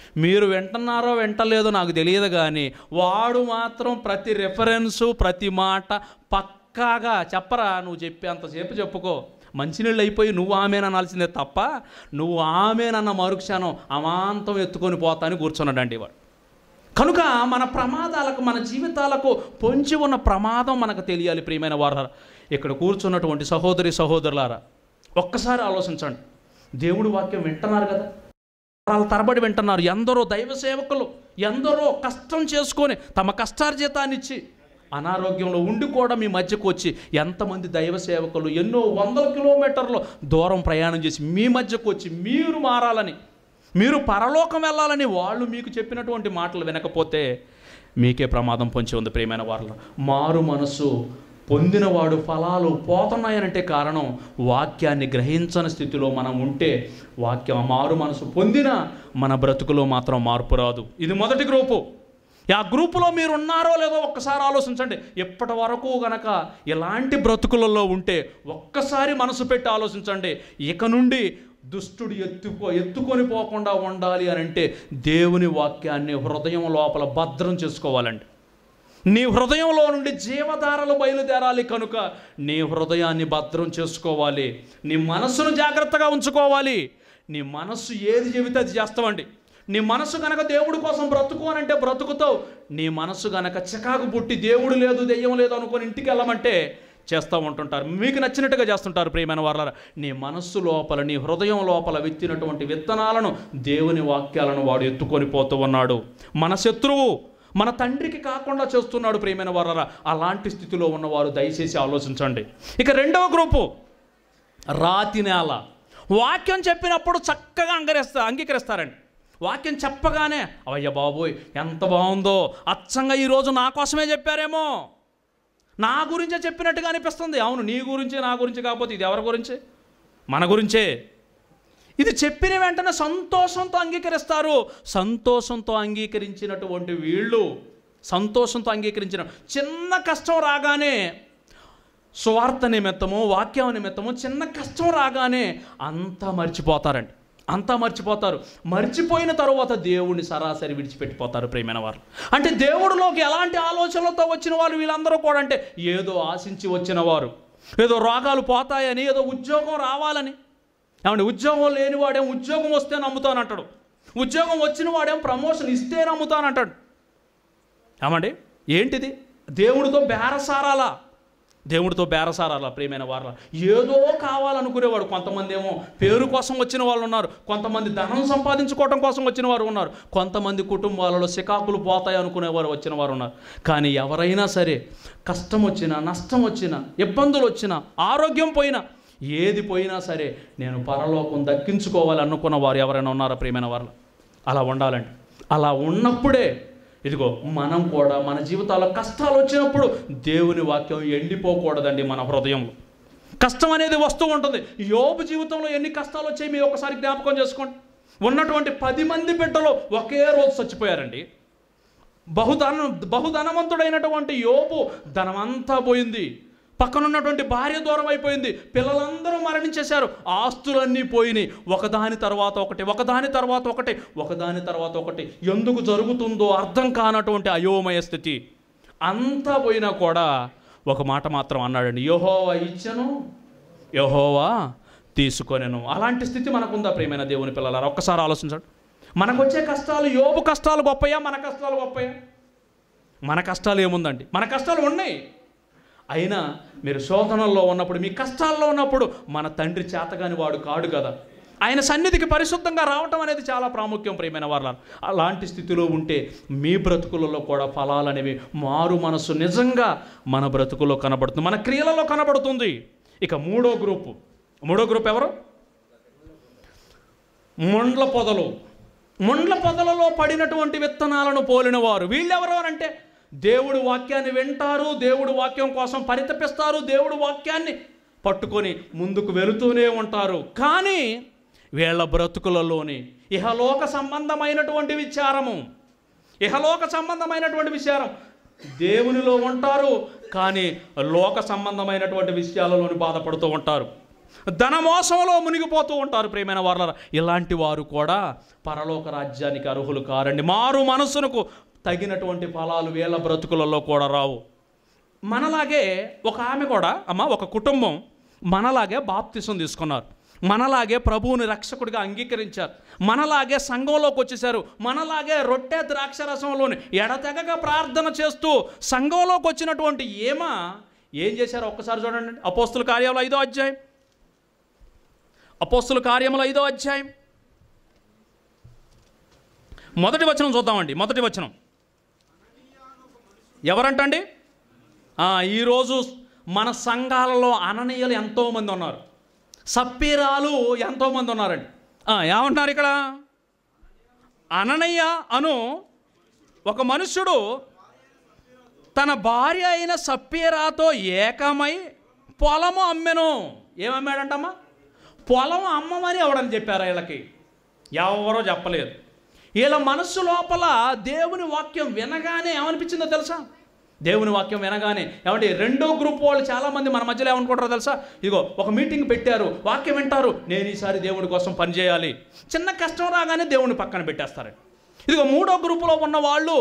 మీరు వింటున్నారో వింటలేదో నాకు తెలియదు కానీ వాడు మాత్రం ప్రతి రెఫరెన్సు ప్రతి మాట పక్కాగా చెప్పరా నువ్వు చెప్పి అంతసేపు చెప్పుకో మంచినీళ్ళు అయిపోయి నువ్వు ఆమెననాల్సిందే తప్ప నువ్వు ఆమెనన్న మరుక్షణం అమాంతం ఎత్తుకొని పోతా అని కూర్చున్నాడండి వాడు కనుక మన ప్రమాదాలకు మన జీవితాలకు పొంచి ఉన్న ప్రమాదం మనకు తెలియాలి ప్రియమైన వారు ఇక్కడ కూర్చున్నటువంటి సహోదరి సహోదరులారా ఒక్కసారి ఆలోచించండి దేవుడి వాక్యం వింటున్నారు కదా వాళ్ళ తరబడి వింటున్నారు ఎందరో దైవ సేవకులు ఎందరో కష్టం చేసుకొని తమ కష్టార్జితాన్ని ఇచ్చి అనారోగ్యంలో ఉండి కూడా మీ మధ్యకు వచ్చి ఎంతమంది దైవ సేవకులు ఎన్నో వందల కిలోమీటర్లు దూరం ప్రయాణం చేసి మీ మధ్యకు వచ్చి మీరు మారాలని మీరు పరలోకం వెళ్ళాలని వాళ్ళు మీకు చెప్పినటువంటి మాటలు వినకపోతే మీకే ప్రమాదం పొంచి ఉంది ప్రియమైన వారిలో మారు మనసు పొందినవాడు ఫలాలు పోతున్నాయనంటే కారణం వాక్యాన్ని గ్రహించని స్థితిలో మనం ఉంటే వాక్యం ఆ మారు మనసు పొందిన మన బ్రతుకులో మాత్రం మార్పు రాదు ఇది మొదటి గ్రూపు ఆ గ్రూపులో మీరు ఉన్నారో లేదో ఒక్కసారి ఆలోచించండి ఎప్పటి వరకు గనక ఇలాంటి బ్రతుకులలో ఉంటే ఒక్కసారి మనసు పెట్టి ఆలోచించండి ఇక నుండి దుష్టుడు ఎత్తుకో ఎత్తుకొని పోకుండా ఉండాలి అని అంటే దేవుని వాక్యాన్ని హృదయం లోపల భద్రం చేసుకోవాలండి నీ హృదయంలో నుండి జీవధారలు బయలుదేరాలి కనుక నీ హృదయాన్ని భద్రం చేసుకోవాలి నీ మనస్సును జాగ్రత్తగా ఉంచుకోవాలి నీ మనస్సు ఏది చెబితే అది చేస్తావండి నీ మనసు గనక దేవుడి కోసం బ్రతుకు అని అంటే బ్రతుకుతావు నీ మనసు గనక చికాకు పుట్టి దేవుడు లేదు దెయ్యం లేదు అనుకొని ఇంటికి వెళ్ళమంటే చేస్తూ ఉంటుంటారు మీకు నచ్చినట్టుగా చేస్తుంటారు ప్రియమైన వాళ్ళ నీ మనస్సు లోపల నీ హృదయం లోపల విత్తినటువంటి విత్తనాలను దేవుని వాక్యాలను వాడు ఎత్తుకొని పోతూ ఉన్నాడు మన శత్రువు మన తండ్రికి కాకుండా చేస్తున్నాడు ప్రియమైన వారరా అలాంటి స్థితిలో ఉన్నవారు దయచేసి ఆలోచించండి ఇక రెండవ గ్రూపు రాతి నేల వాక్యం చెప్పినప్పుడు చక్కగా అంగరిస్తా అంగీకరిస్తారండి వాక్యం చెప్పగానే అయ్య బాబోయ్ ఎంత బాగుందో అచ్చంగా ఈరోజు నా కోసమే చెప్పారేమో నా గురించే చెప్పినట్టుగా అనిపిస్తుంది అవును నీ గురించి నా గురించి కాకపోతే ఇది ఎవరి గురించి మన గురించే ఇది చెప్పిన వెంటనే సంతోషంతో అంగీకరిస్తారు సంతోషంతో అంగీకరించినటువంటి వీళ్ళు సంతోషంతో అంగీకరించిన చిన్న కష్టం రాగానే స్వార్థ నిమిత్తము వాక్యం నిమిత్తము చిన్న కష్టం రాగానే అంతా మర్చిపోతారండి అంతా మర్చిపోతారు మర్చిపోయిన తరువాత దేవుడిని సరాసరి విడిచిపెట్టిపోతారు ప్రేమైన వారు అంటే దేవుడిలోకి ఎలాంటి ఆలోచనలతో వచ్చిన వాళ్ళు వీళ్ళందరూ కూడా అంటే ఏదో ఆశించి వచ్చిన వారు ఏదో రోగాలు పోతాయని ఏదో ఉద్యోగం రావాలని ఏమంటే ఉద్యోగం లేనివాడేం ఉద్యోగం వస్తే నమ్ముతానంటాడు ఉద్యోగం వచ్చిన వాడేం ప్రమోషన్ ఇస్తే నమ్ముతానంటాడు ఏమండి ఏంటిది దేవుడితో బేరసారాలా దేవుడితో బేరసారాలా ప్రియమైన వారలా ఏదో కావాలనుకునేవాడు కొంతమంది ఏమో పేరు కోసం వచ్చిన వాళ్ళు ఉన్నారు కొంతమంది ధనం సంపాదించుకోవడం కోసం వచ్చిన వారు ఉన్నారు కొంతమంది కుటుంబాలలో సికాకులు పోతాయి అనుకునేవారు వచ్చిన వారు ఉన్నారు కానీ ఎవరైనా సరే కష్టం వచ్చినా నష్టం వచ్చినా ఇబ్బందులు వచ్చినా ఆరోగ్యం పోయినా ఏది పోయినా సరే నేను పరలోకం దక్కించుకోవాలి అనుకున్న వారు ఎవరైనా ఉన్నారా ప్రియమైన వారు అలా ఉండాలండి అలా ఉన్నప్పుడే ఇదిగో మనం కూడా మన జీవితాల్లో కష్టాలు వచ్చినప్పుడు దేవుని వాక్యం ఎండిపోకూడదండి మన హృదయంలో కష్టం అనేది వస్తూ ఉంటుంది యోబు జీవితంలో ఎన్ని కష్టాలు వచ్చాయి మీరు ఒకసారి జ్ఞాపకం చేసుకోండి ఉన్నటువంటి పది మంది బిడ్డలు ఒకే రోజు చచ్చిపోయారండి బహుధన బహుధనవంతుడైనటువంటి యోపు ధనమంతా పోయింది పక్కనున్నటువంటి భార్య దూరం అయిపోయింది పిల్లలందరూ మరణించేశారు ఆస్తులన్నీ పోయినాయి ఒకదాని తర్వాత ఒకటి ఒకదాని తర్వాత ఒకటి ఒకదాని తర్వాత ఒకటి ఎందుకు జరుగుతుందో అర్థం కానటువంటి అయోమయ స్థితి అంతా పోయినా కూడా ఒక మాట మాత్రం అన్నాడండి యహోవా ఇచ్చను యహోవా తీసుకొనెను అలాంటి స్థితి మనకుందా ప్రియమైన దేవుని పిల్లలారా ఒక్కసారి ఆలోచించండి మనకు వచ్చే కష్టాలు యోబు కష్టాలు గొప్పయా మన కష్టాలు గొప్పయా మన కష్టాలు ఏముందండి మన కష్టాలు ఉన్నాయి అయినా మీరు శోధనల్లో ఉన్నప్పుడు మీ కష్టాల్లో ఉన్నప్పుడు మన తండ్రి చేతగాని వాడు కాడు కదా ఆయన సన్నిధికి పరిశుద్ధంగా రావటం అనేది చాలా ప్రాముఖ్యం ప్రియమైన వాళ్ళ అలాంటి స్థితిలో ఉంటే మీ బ్రతుకులలో కూడా ఫలాలు అనేవి మారు మనసు నిజంగా మన బ్రతుకులో కనబడుతుంది మన క్రియలలో కనబడుతుంది ఇక మూడో గ్రూపు మూడో గ్రూప్ ఎవరు ముండ్ల పొదలు ముండ్ల పొదలలో పడినటువంటి విత్తనాలను పోలిన వారు వీళ్ళెవరు అని అంటే దేవుడు వాక్యాన్ని వింటారు దేవుడు వాక్యం కోసం పరితపిస్తారు దేవుడు వాక్యాన్ని పట్టుకొని ముందుకు వెళుతూనే ఉంటారు కానీ వీళ్ళ బ్రతుకులలోని ఇహలోక సంబంధమైనటువంటి విచారము ఇహలోక సంబంధమైనటువంటి విచారం దేవునిలో ఉంటారు కానీ లోక సంబంధమైనటువంటి విషయాలలోని బాధపడుతూ ఉంటారు ధనమోసంలో మునిగిపోతూ ఉంటారు ప్రియమైన వారు ఇలాంటి వారు కూడా పరలోక రాజ్యానికి అర్హులు కారండి మారు మనసునకు తగినటువంటి ఫలాలు వీళ్ళ బ్రతుకులలో కూడా రావు మనలాగే ఒక ఆమె కూడా అమ్మ ఒక కుటుంబం మనలాగే బాప్తిసం తీసుకున్నారు మనలాగే ప్రభువుని రక్షకుడిగా అంగీకరించారు మనలాగే సంఘంలోకి వచ్చేసారు మనలాగే రొట్టె ద్రాక్షరసంలోని ఎడతెగక ప్రార్థన చేస్తూ సంఘంలోకి వచ్చినటువంటి ఏమ ఏం చేశారు ఒక్కసారి చూడండి అపోస్తుల కార్యాలు ఐదో అధ్యాయం అపోస్తుల కార్యములు ఐదో అధ్యాయం మొదటి వచనం చూద్దామండి మొదటి వచనం ఎవరంటండి ఆ, ఈరోజు మన సంఘాలలో అననీయులు ఎంతోమంది ఉన్నారు సప్పీరాలు ఎంతోమంది ఉన్నారండి ఆ, ఏమంటున్నారు ఇక్కడ అననయ్య అను ఒక మనుష్యుడు తన భార్య అయిన సప్పీరాతో ఏకమై పొలము అమ్మెను ఏమమ్మాడంటమ్మా పొలం అమ్మమని ఎవడని చెప్పారా వీళ్ళకి ఎవరో చెప్పలేదు వీళ్ళ మనస్సు లోపల దేవుని వాక్యం వినగానే ఏమనిపించిందో తెలుసా దేవుని వాక్యం వినగానే ఏమంటే రెండో గ్రూప్ వాళ్ళు చాలామంది మన మధ్యలో ఏమనుకుంటారో తెలుసా ఇదిగో ఒక మీటింగ్ పెట్టారు వాక్యం వింటారు నేను ఈసారి దేవుడి కోసం పనిచేయాలి చిన్న కష్టం రాగానే దేవుని పక్కన పెట్టేస్తారు ఇదిగో మూడో గ్రూపులో ఉన్న వాళ్ళు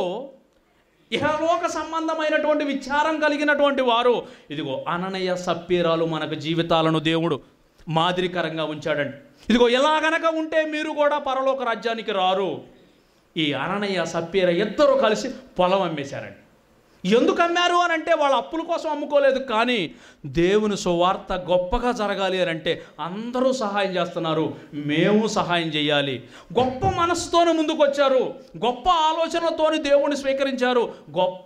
ఇహలోక సంబంధమైనటువంటి విచారం కలిగినటువంటి వారు ఇదిగో అననయ సప్పీరాలు మనకు జీవితాలను దేవుడు మాదిరికరంగా ఉంచాడండి ఇదిగో ఎలా గనక ఉంటే మీరు కూడా పరలోక రాజ్యానికి రారు ఈ అననయ్య సప్పీర ఇద్దరు కలిసి పొలం అమ్మేశారండి ఎందుకు అమ్మారు అని అంటే వాళ్ళ అప్పుల కోసం అమ్ముకోలేదు కానీ దేవుని సువార్త గొప్పగా జరగాలి అని అంటే అందరూ సహాయం చేస్తున్నారు మేము సహాయం చేయాలి గొప్ప మనసుతోనే ముందుకు వచ్చారు గొప్ప ఆలోచనతోని దేవుణ్ణి స్వీకరించారు గొప్ప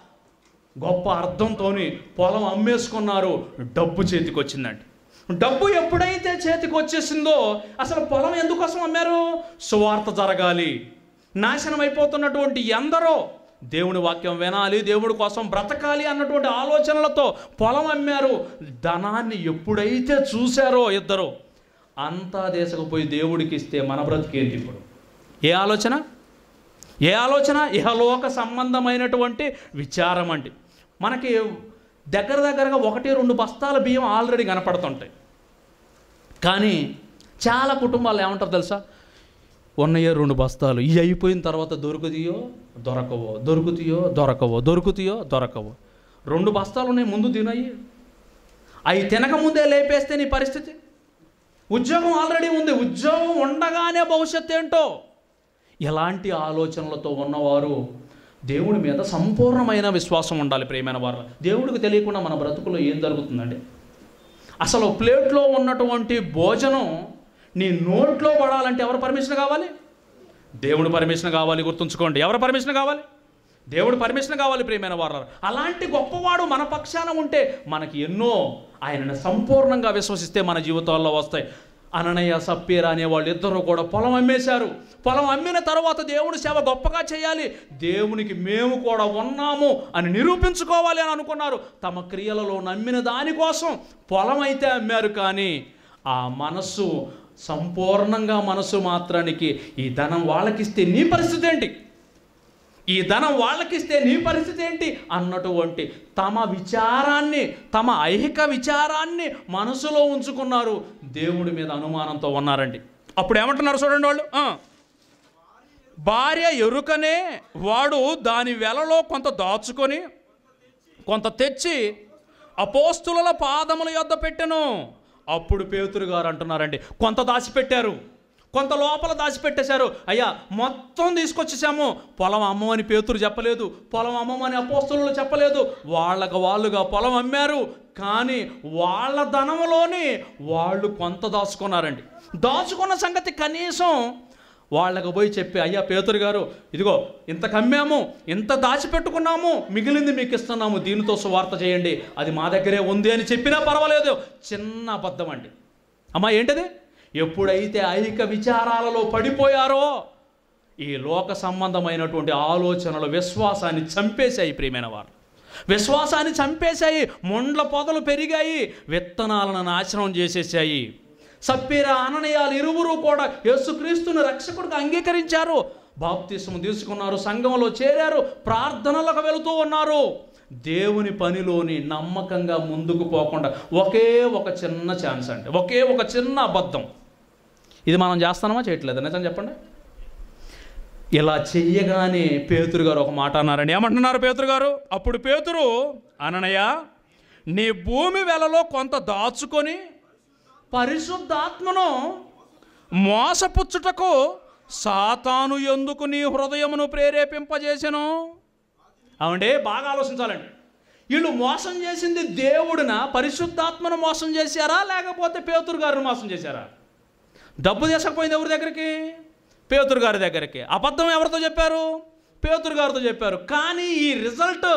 గొప్ప అర్థంతో పొలం అమ్మేసుకున్నారు డబ్బు చేతికి వచ్చిందండి డబ్బు ఎప్పుడైతే చేతికి వచ్చేసిందో అసలు పొలం ఎందుకోసం అమ్మారు సువార్త జరగాలి నాశనం అయిపోతున్నటువంటి ఎందరో దేవుని వాక్యం వినాలి దేవుడి కోసం బ్రతకాలి అన్నటువంటి ఆలోచనలతో పొలం అమ్మారు ధనాన్ని ఎప్పుడైతే చూశారో ఇద్దరు అంతా దేశకపోయి దేవుడికి ఇస్తే మన బ్రతికేంటి ఇప్పుడు ఏ ఆలోచన ఏ ఆలోచన ఇహలోక సంబంధమైనటువంటి విచారం అండి మనకి దగ్గర దగ్గరగా ఒకటి రెండు బస్తాల బియ్యం ఆల్రెడీ కనపడుతుంటాయి కానీ చాలా కుటుంబాలు ఏమంటారు తెలుసా ఉన్నయ్యే రెండు బస్తాలు ఇవి అయిపోయిన తర్వాత దొరుకుతాయో దొరకవో దొరుకుతాయో దొరకవో దొరుకుతాయో దొరకవో రెండు బస్తాలు ఉన్నాయి ముందు తినయి అవి తినక ముందే లేపేస్తే నీ పరిస్థితి ఉద్యోగం ఆల్రెడీ ఉంది ఉద్యోగం ఉండగానే భవిష్యత్తు ఏంటో ఎలాంటి ఆలోచనలతో ఉన్నవారు దేవుడి మీద సంపూర్ణమైన విశ్వాసం ఉండాలి ప్రియమైన వారు దేవుడికి తెలియకుండా మన బ్రతుకులో ఏం జరుగుతుందండి అసలు ప్లేట్లో ఉన్నటువంటి భోజనం నీ నోట్లో పడాలంటే ఎవరు పర్మిషన్ కావాలి దేవుడు పర్మిషన్ కావాలి గుర్తుంచుకోండి ఎవరు పర్మిషన్ కావాలి దేవుడు పర్మిషన్ కావాలి ప్రియమైన వారు అలాంటి గొప్పవాడు మన పక్షాన ఉంటే మనకి ఎన్నో ఆయనను సంపూర్ణంగా విశ్వసిస్తే మన జీవితాల్లో వస్తాయి అననయ్య సప్పీర అనే వాళ్ళు ఇద్దరు కూడా పొలం అమ్మేశారు పొలం అమ్మిన తర్వాత దేవుడి సేవ గొప్పగా చేయాలి దేవునికి మేము కూడా ఉన్నాము అని నిరూపించుకోవాలి అని అనుకున్నారు తమ క్రియలలో నమ్మిన దానికోసం పొలం అయితే అమ్మారు కానీ ఆ మనస్సు సంపూర్ణంగా మనసు మాత్రానికి ఈ ధనం వాళ్ళకిస్తే నీ పరిస్థితి ఏంటి ఈ ధనం వాళ్ళకిస్తే నీ పరిస్థితి ఏంటి అన్నటువంటి తమ విచారాన్ని తమ ఐహిక విచారాన్ని మనసులో ఉంచుకున్నారు దేవుడి మీద అనుమానంతో ఉన్నారండి అప్పుడు ఏమంటున్నారు చూడండి వాళ్ళు ఆ. భార్య ఎరుకనే వాడు దాని వెలలో కొంత దాచుకొని కొంత తెచ్చి అపోస్తుల పాదముల యొద్ద పెట్టెను అప్పుడు పేతురు గారు అంటున్నారండి కొంత దాచిపెట్టారు కొంత లోపల దాచిపెట్టేశారు అయ్యా మొత్తం తీసుకొచ్చేసాము పొలం అమ్మమని పేతురు చెప్పలేదు పొలం అమ్మమని అపోస్తులు చెప్పలేదు వాళ్ళకు వాళ్ళుగా పొలం అమ్మారు కానీ వాళ్ళ ధనంలోని వాళ్ళు కొంత దాచుకున్నారండి దాచుకున్న సంగతి కనీసం వాళ్ళకు పోయి చెప్పి అయ్యా పేతురు గారు ఇదిగో ఇంత కమ్మాము ఇంత దాచిపెట్టుకున్నాము మిగిలింది మీకు ఇస్తున్నాము దీనితో సువార్త చేయండి అది మా దగ్గరే ఉంది అని చెప్పినా పర్వాలేదు చిన్న అబద్ధం అండి అమ్మా ఏంటిది ఎప్పుడైతే ఐహిక విచారాలలో పడిపోయారో ఈ లోక సంబంధమైనటువంటి ఆలోచనలు విశ్వాసాన్ని చంపేశాయి ప్రియమైన వారు విశ్వాసాన్ని చంపేశాయి మొండ్ల పొదలు పెరిగాయి విత్తనాలను నాశనం చేసేసాయి సప్పీర అననయాలు ఇరువురు కూడా యేసుక్రీస్తుని రక్షకుడిగా అంగీకరించారు బాప్తిస్మం తీసుకున్నారు సంఘంలో చేరారు ప్రార్థనలకు వెళుతూ ఉన్నారు దేవుని పనిలోని నమ్మకంగా ముందుకు పోకుండా ఒకే ఒక చిన్న ఛాన్స్ అంటే ఒకే ఒక చిన్న అబద్ధం ఇది మనం చేస్తామా చేయట్లేదు నిజం చెప్పండి ఇలా చెయ్యగానే పేతురు గారు ఒక మాట అన్నారండి ఏమంటున్నారు పేతురు గారు అప్పుడు పేతురు అననయ్య నీ భూమి వెలలో కొంత దాచుకొని పరిశుద్ధాత్మను మోసపుచ్చుటకు సాతాను ఎందుకు నీ హృదయమును ప్రేరేపింపజేసెను అవండి బాగా ఆలోచించాలండి వీళ్ళు మోసం చేసింది దేవుడిన పరిశుద్ధాత్మను మోసం చేశారా లేకపోతే పేతురు గారిని మోసం చేశారా డబ్బు తీసుకపోయింది ఎవరి దగ్గరికి పేతురు గారి దగ్గరికి అబద్ధం ఎవరితో చెప్పారు పేతురు గారితో చెప్పారు కానీ ఈ రిజల్ట్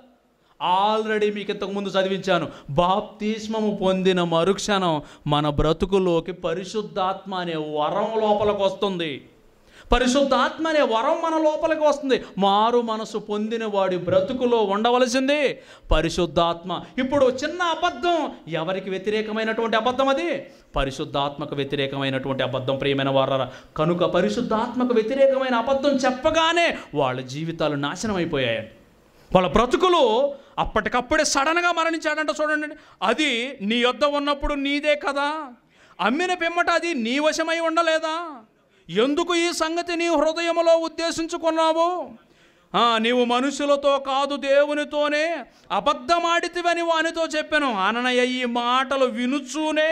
ఆల్రెడీ మీకు ఇంతకు ముందు చదివించాను బాప్తిస్మము పొందిన మరుక్షణం మన బ్రతుకులోకి పరిశుద్ధాత్మ అనే వరం లోపలికి వస్తుంది పరిశుద్ధాత్మ అనే వరం మన లోపలికి వస్తుంది మారు మనసు పొందిన వాడి బ్రతుకులో ఉండవలసింది పరిశుద్ధాత్మ ఇప్పుడు చిన్న అబద్ధం ఎవరికి వ్యతిరేకమైనటువంటి అబద్ధం అది పరిశుద్ధాత్మకు వ్యతిరేకమైనటువంటి అబద్ధం ప్రియమైన వారరా కనుక పరిశుద్ధాత్మకు వ్యతిరేకమైన అబద్ధం చెప్పగానే వాళ్ళ జీవితాలు నాశనం అయిపోయాయండి వాళ్ళ బ్రతుకులు అప్పటికప్పుడే సడన్గా మరణించాడంట చూడండి అది నీ యొద్ద ఉన్నప్పుడు నీదే కదా అమ్మిన పిమ్మట అది నీ వశమై ఉండలేదా ఎందుకు ఈ సంగతి నీ హృదయములో ఉద్దేశించుకున్నావు ఆ, నీవు మనుషులతో కాదు దేవునితోనే అబద్ధమాడితివని వానితో చెప్పాను అననయ్య ఈ మాటలు వినుచూనే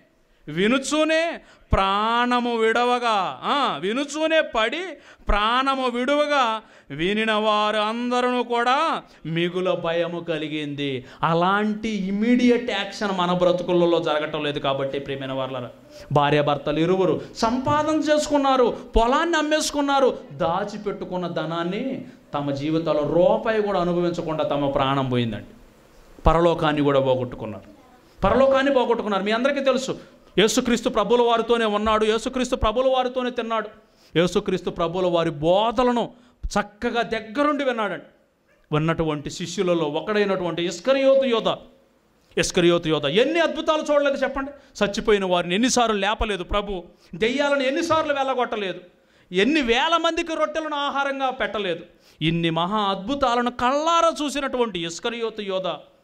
వినుచూనే ప్రాణము విడవగా ఆ, వినుచూనే పడి ప్రాణము విడువగా వినిన వారు అందరూ కూడా మిగుల భయము కలిగింది అలాంటి ఇమీడియట్ యాక్షన్ మన బ్రతుకులలో జరగటం లేదు కాబట్టి ప్రియమైన వాళ్ళ భార్యాభర్తలు ఇరువురు సంపాదన చేసుకున్నారు పొలాన్ని అమ్మేసుకున్నారు దాచిపెట్టుకున్న ధనాన్ని తమ జీవితంలో రూపాయి కూడా అనుభవించకుండా తమ ప్రాణం పోయిందండి పరలోకాన్ని కూడా పోగొట్టుకున్నారు పరలోకాన్ని పోగొట్టుకున్నారు మీ అందరికీ తెలుసు యేసుక్రీస్తు ప్రభుల వారితోనే ఉన్నాడు యేసుక్రీస్తు ప్రభుల వారితోనే తిన్నాడు యేసుక్రీస్తు ప్రభుల వారి బోధలను చక్కగా దగ్గరుండి విన్నాడండి ఉన్నటువంటి శిష్యులలో ఒకడైనటువంటి ఇస్కరియోతు యోధ ఇస్కరియోతు యోధ ఎన్ని అద్భుతాలు చూడలేదు చెప్పండి చచ్చిపోయిన వారిని ఎన్నిసార్లు లేపలేదు ప్రభు దెయ్యాలను ఎన్నిసార్లు వెళ్ళగొట్టలేదు ఎన్ని వేల మందికి రొట్టెలను ఆహారంగా పెట్టలేదు ఇన్ని మహా అద్భుతాలను కళ్ళారా చూసినటువంటి ఇస్కరియోతు యోధ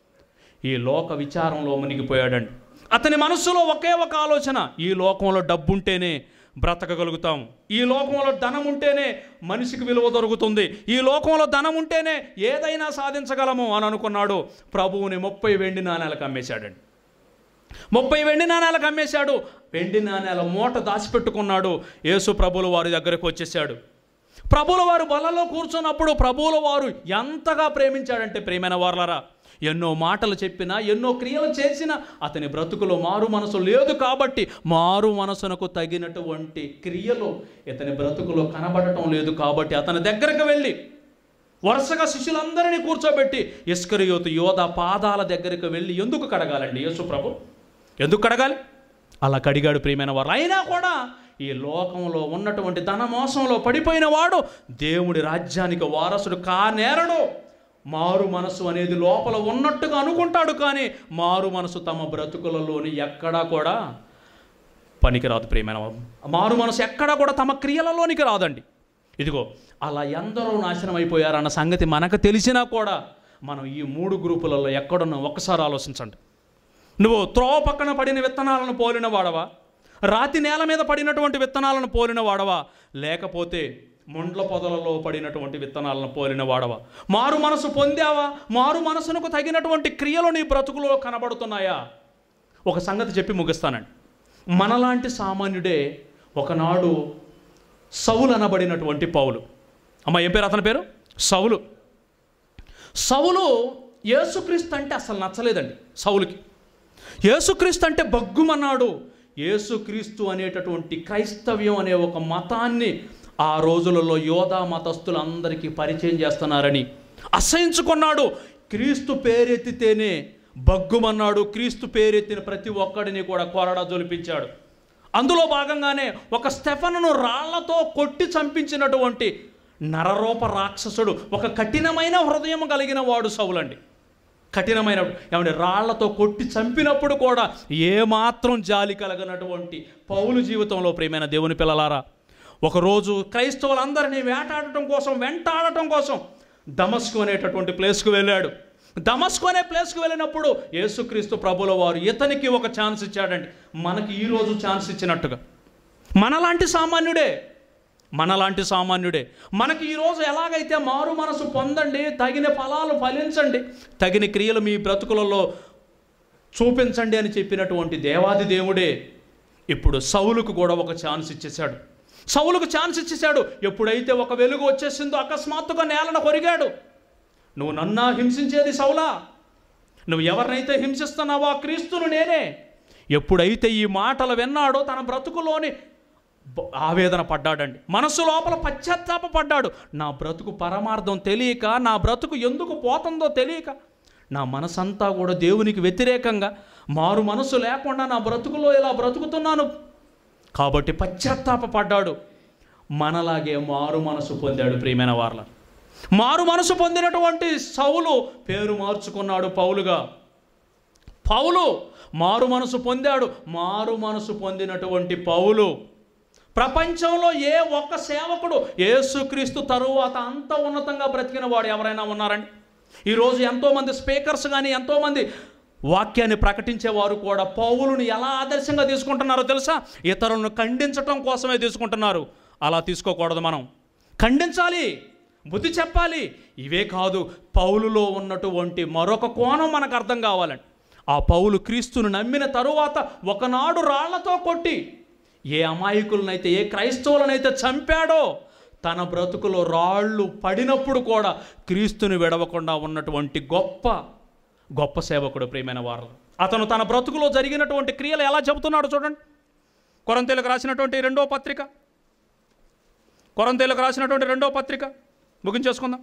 ఈ లోక విచారంలో మునిగిపోయాడండి అతని మనస్సులో ఒకే ఒక ఆలోచన ఈ లోకంలో డబ్బుంటేనే బ్రతకగలుగుతాం ఈ లోకంలో ధనం ఉంటేనే మనిషికి విలువ దొరుకుతుంది ఈ లోకంలో ధనం ఉంటేనే ఏదైనా సాధించగలము అని అనుకున్నాడు ప్రభువుని ముప్పై వెండి నాణేలకు అమ్మేశాడండి ముప్పై వెండి నాణేలకు అమ్మేశాడు వెండి నాణేల మూట దాచిపెట్టుకున్నాడు యేసు ప్రభుల వారి దగ్గరకు వచ్చేసాడు ప్రభుల వారు బలలో కూర్చున్నప్పుడు ప్రభువుల వారు ఎంతగా ప్రేమించాడంటే ప్రేమైన వార్లరా ఎన్నో మాటలు చెప్పినా ఎన్నో క్రియలు చేసినా అతని బ్రతుకులో మారు మనసు లేదు కాబట్టి మారు మనసునకు తగినటువంటి క్రియలు ఇతని బ్రతుకులో కనబడటం లేదు కాబట్టి అతని దగ్గరకు వెళ్ళి వరుసగా శిష్యులందరినీ కూర్చోబెట్టి ఇస్కరియోతు యోధ పాదాల దగ్గరికి వెళ్ళి ఎందుకు కడగాలండి యేసు ప్రభు ఎందుకు కడగాలి అలా కడిగాడు ప్రియమైన వారు అయినా కూడా ఈ లోకంలో ఉన్నటువంటి ధన మోసంలో పడిపోయిన వాడు దేవుడి రాజ్యానికి వారసుడు కానేరడు మారు మనసు అనేది లోపల ఉన్నట్టుగా అనుకుంటాడు కానీ మారు మనసు తమ బ్రతుకులలోని ఎక్కడా కూడా పనికిరాదు ప్రియమైన వారు. మారు మనసు ఎక్కడా కూడా తమ క్రియలలోనికి రాదండి ఇదిగో అలా ఎందరో నాశనం అయిపోయారన్న సంగతి మనకు తెలిసినా కూడా మనం ఈ మూడు గ్రూపులలో ఎక్కడున్నా ఒక్కసారి ఆలోచించండి నువ్వు త్రోవ పక్కన పడిన విత్తనాలను పోలిన వాడవా రాతి నేల మీద పడినటువంటి విత్తనాలను పోలిన వాడవా లేకపోతే ముండ్ల పొదలలో పడినటువంటి విత్తనాలను పోలిన వాడవా మారు మనసు పొందావా మారు మనసునకు తగినటువంటి క్రియలు నీ బ్రతుకులో కనబడుతున్నాయా ఒక సంగతి చెప్పి ముగిస్తానండి మనలాంటి సామాన్యుడే ఒకనాడు సౌలు అనబడినటువంటి పౌలు అమ్మ ఏం పేరు అతని పేరు సౌలు సౌలు యేసుక్రీస్తు అంటే అసలు నచ్చలేదండి సౌలుకి యేసుక్రీస్తు అంటే బగ్గుమన్నాడు యేసుక్రీస్తు అనేటటువంటి క్రైస్తవ్యం అనే ఒక మతాన్ని ఆ రోజులలో యోధా మతస్థులందరికీ పరిచయం చేస్తున్నారని అసహించుకున్నాడు క్రీస్తు పేరెత్తితేనే బగ్గుమన్నాడు క్రీస్తు పేరెత్తిన ప్రతి ఒక్కడిని కూడా కొరడా జొలిపించాడు అందులో భాగంగానే ఒక స్టెఫనును రాళ్లతో కొట్టి చంపించినటువంటి నరరూప రాక్షసుడు ఒక కఠినమైన హృదయం కలిగిన వాడు సౌలండి కఠినమైన ఏమంటే రాళ్లతో కొట్టి చంపినప్పుడు కూడా ఏమాత్రం జాలి కలగనటువంటి పౌలు జీవితంలో ప్రియమైన దేవుని పిల్లలారా ఒకరోజు క్రైస్తవులందరినీ వేటాడటం కోసం వెంటాడటం కోసం దమస్కు అనేటటువంటి ప్లేస్కు వెళ్ళాడు దమస్కు అనే ప్లేస్కు వెళ్ళినప్పుడు యేసుక్రీస్తు ప్రభుల వారు ఇతనికి ఒక ఛాన్స్ ఇచ్చాడండి మనకి ఈరోజు ఛాన్స్ ఇచ్చినట్టుగా మనలాంటి సామాన్యుడే మనలాంటి సామాన్యుడే మనకి ఈరోజు ఎలాగైతే మారు మనసు పొందండి తగిన ఫలాలు ఫలించండి తగిన క్రియలు మీ బ్రతుకులలో చూపించండి అని చెప్పినటువంటి దేవాది దేవుడే ఇప్పుడు సౌలుకు కూడా ఒక ఛాన్స్ ఇచ్చేశాడు సౌలుకు ఛాన్స్ ఇచ్చేశాడు ఎప్పుడైతే ఒక వెలుగు వచ్చేసిందో అకస్మాత్తుగా నేలను కొరిగాడు నువ్వు నన్నా హింసించేది సౌలా నువ్వు ఎవరినైతే హింసిస్తున్నావో ఆ క్రీస్తును నేనే ఎప్పుడైతే ఈ మాటలు విన్నాడో తన బ్రతుకులోని బ- ఆవేదన పడ్డాడండి మనసు లోపల పశ్చాత్తాప పడ్డాడు నా బ్రతుకు పరమార్థం తెలియక నా బ్రతుకు ఎందుకు పోతుందో తెలియక నా మనసంతా కూడా దేవునికి వ్యతిరేకంగా మారు మనసు లేకుండా నా బ్రతుకులో ఇలా బ్రతుకుతున్నాను కాబట్టి పశ్చాత్తాప పడ్డాడు మనలాగే మారు మనసు పొందాడు ప్రియమైన వార్ల మారు మనసు పొందినటువంటి సౌలు పేరు మార్చుకున్నాడు పౌలుగా పౌలు మారు మనసు పొందాడు మారు మనసు పొందినటువంటి పౌలు ప్రపంచంలో ఏ ఒక్క సేవకుడు యేసుక్రీస్తు తరువాత అంత ఉన్నతంగా బ్రతికిన వాడు ఎవరైనా ఉన్నారండి ఈరోజు ఎంతోమంది స్పీకర్స్ కానీ ఎంతోమంది వాక్యాన్ని ప్రకటించేవారు కూడా పౌలుని ఎలా ఆదర్శంగా తీసుకుంటున్నారో తెలుసా ఇతరులను ఖండించటం కోసమే తీసుకుంటున్నారు అలా తీసుకోకూడదు మనం ఖండించాలి బుద్ధి చెప్పాలి ఇవే కాదు పౌలులో ఉన్నటువంటి మరొక కోణం మనకు అర్థం కావాలండి ఆ పౌలు క్రీస్తును నమ్మిన తరువాత ఒకనాడు రాళ్లతో కొట్టి ఏ అమాయకులనైతే ఏ క్రైస్తవులనైతే చంపాడో తన బ్రతుకులో రాళ్ళు పడినప్పుడు కూడా క్రీస్తుని విడవకుండా ఉన్నటువంటి గొప్ప గొప్ప సేవకుడు ప్రియమైన వారు అతను తన బ్రతుకులో జరిగినటువంటి క్రియలు ఎలా చెబుతున్నాడు చూడండి కొరంతేలకు రాసినటువంటి రెండో పత్రిక కొరంతేలకు రాసినటువంటి రెండో పత్రిక ముగించేసుకుందాం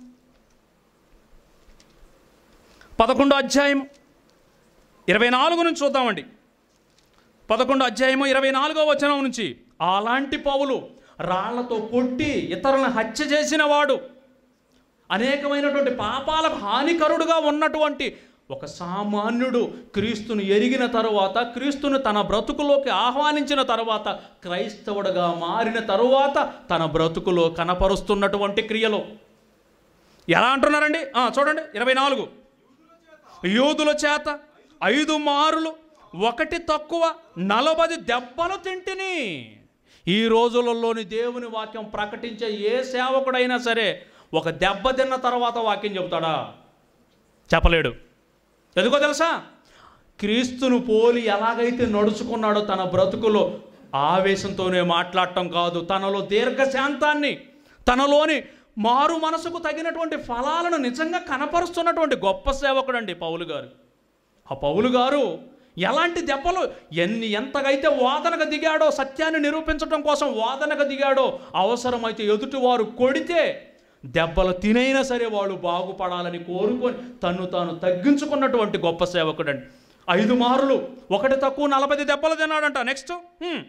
పదకొండో అధ్యాయం ఇరవై నాలుగు నుంచి చూద్దామండి పదకొండు అధ్యాయము ఇరవై నాలుగో వచనం నుంచి అలాంటి పౌలు రాళ్లతో కొట్టి ఇతరులను హత్య చేసిన వాడు అనేకమైనటువంటి పాపాలకు హానికరుడుగా ఉన్నటువంటి ఒక సామాన్యుడు క్రీస్తును ఎరిగిన తరువాత క్రీస్తును తన బ్రతుకులోకి ఆహ్వానించిన తరువాత క్రైస్తవుడుగా మారిన తరువాత తన బ్రతుకులో కనపరుస్తున్నటువంటి క్రియలు ఎలా అంటున్నారండి ఆ, చూడండి ఇరవై నాలుగు యూదుల చేత ఐదు మారులు ఒకటి తక్కువ నలభై దెబ్బలు తింటిని ఈ రోజులలోని దేవుని వాక్యం ప్రకటించే ఏ సేవకుడైనా సరే ఒక దెబ్బ తిన్న తర్వాత వాక్యం చెబుతాడా చెప్పలేడు ఎందుకో తెలుసా క్రీస్తును పోలి ఎలాగైతే నడుచుకున్నాడో తన బ్రతుకులో ఆవేశంతోనే మాట్లాడటం కాదు తనలో దీర్ఘశాంతాన్ని తనలోని మారు మనసుకు తగినటువంటి ఫలాలను నిజంగా కనపరుస్తున్నటువంటి గొప్ప సేవకుడండి పౌలు గారు ఆ పౌలు గారు ఎలాంటి దెబ్బలు ఎన్ని ఎంతగైతే వాదనకు దిగాడో సత్యాన్ని నిరూపించడం కోసం వాదనకు దిగాడో అవసరమైతే ఎదుటివారు కొడితే దెబ్బలు తినైనా సరే వాళ్ళు బాగుపడాలని కోరుకొని తన్ను తాను తగ్గించుకున్నటువంటి గొప్ప సేవకుడండి ఐదు మారులు ఒకటి తక్కువ నలభై దెబ్బలు తిన్నాడంట నెక్స్ట్ హ్మ్.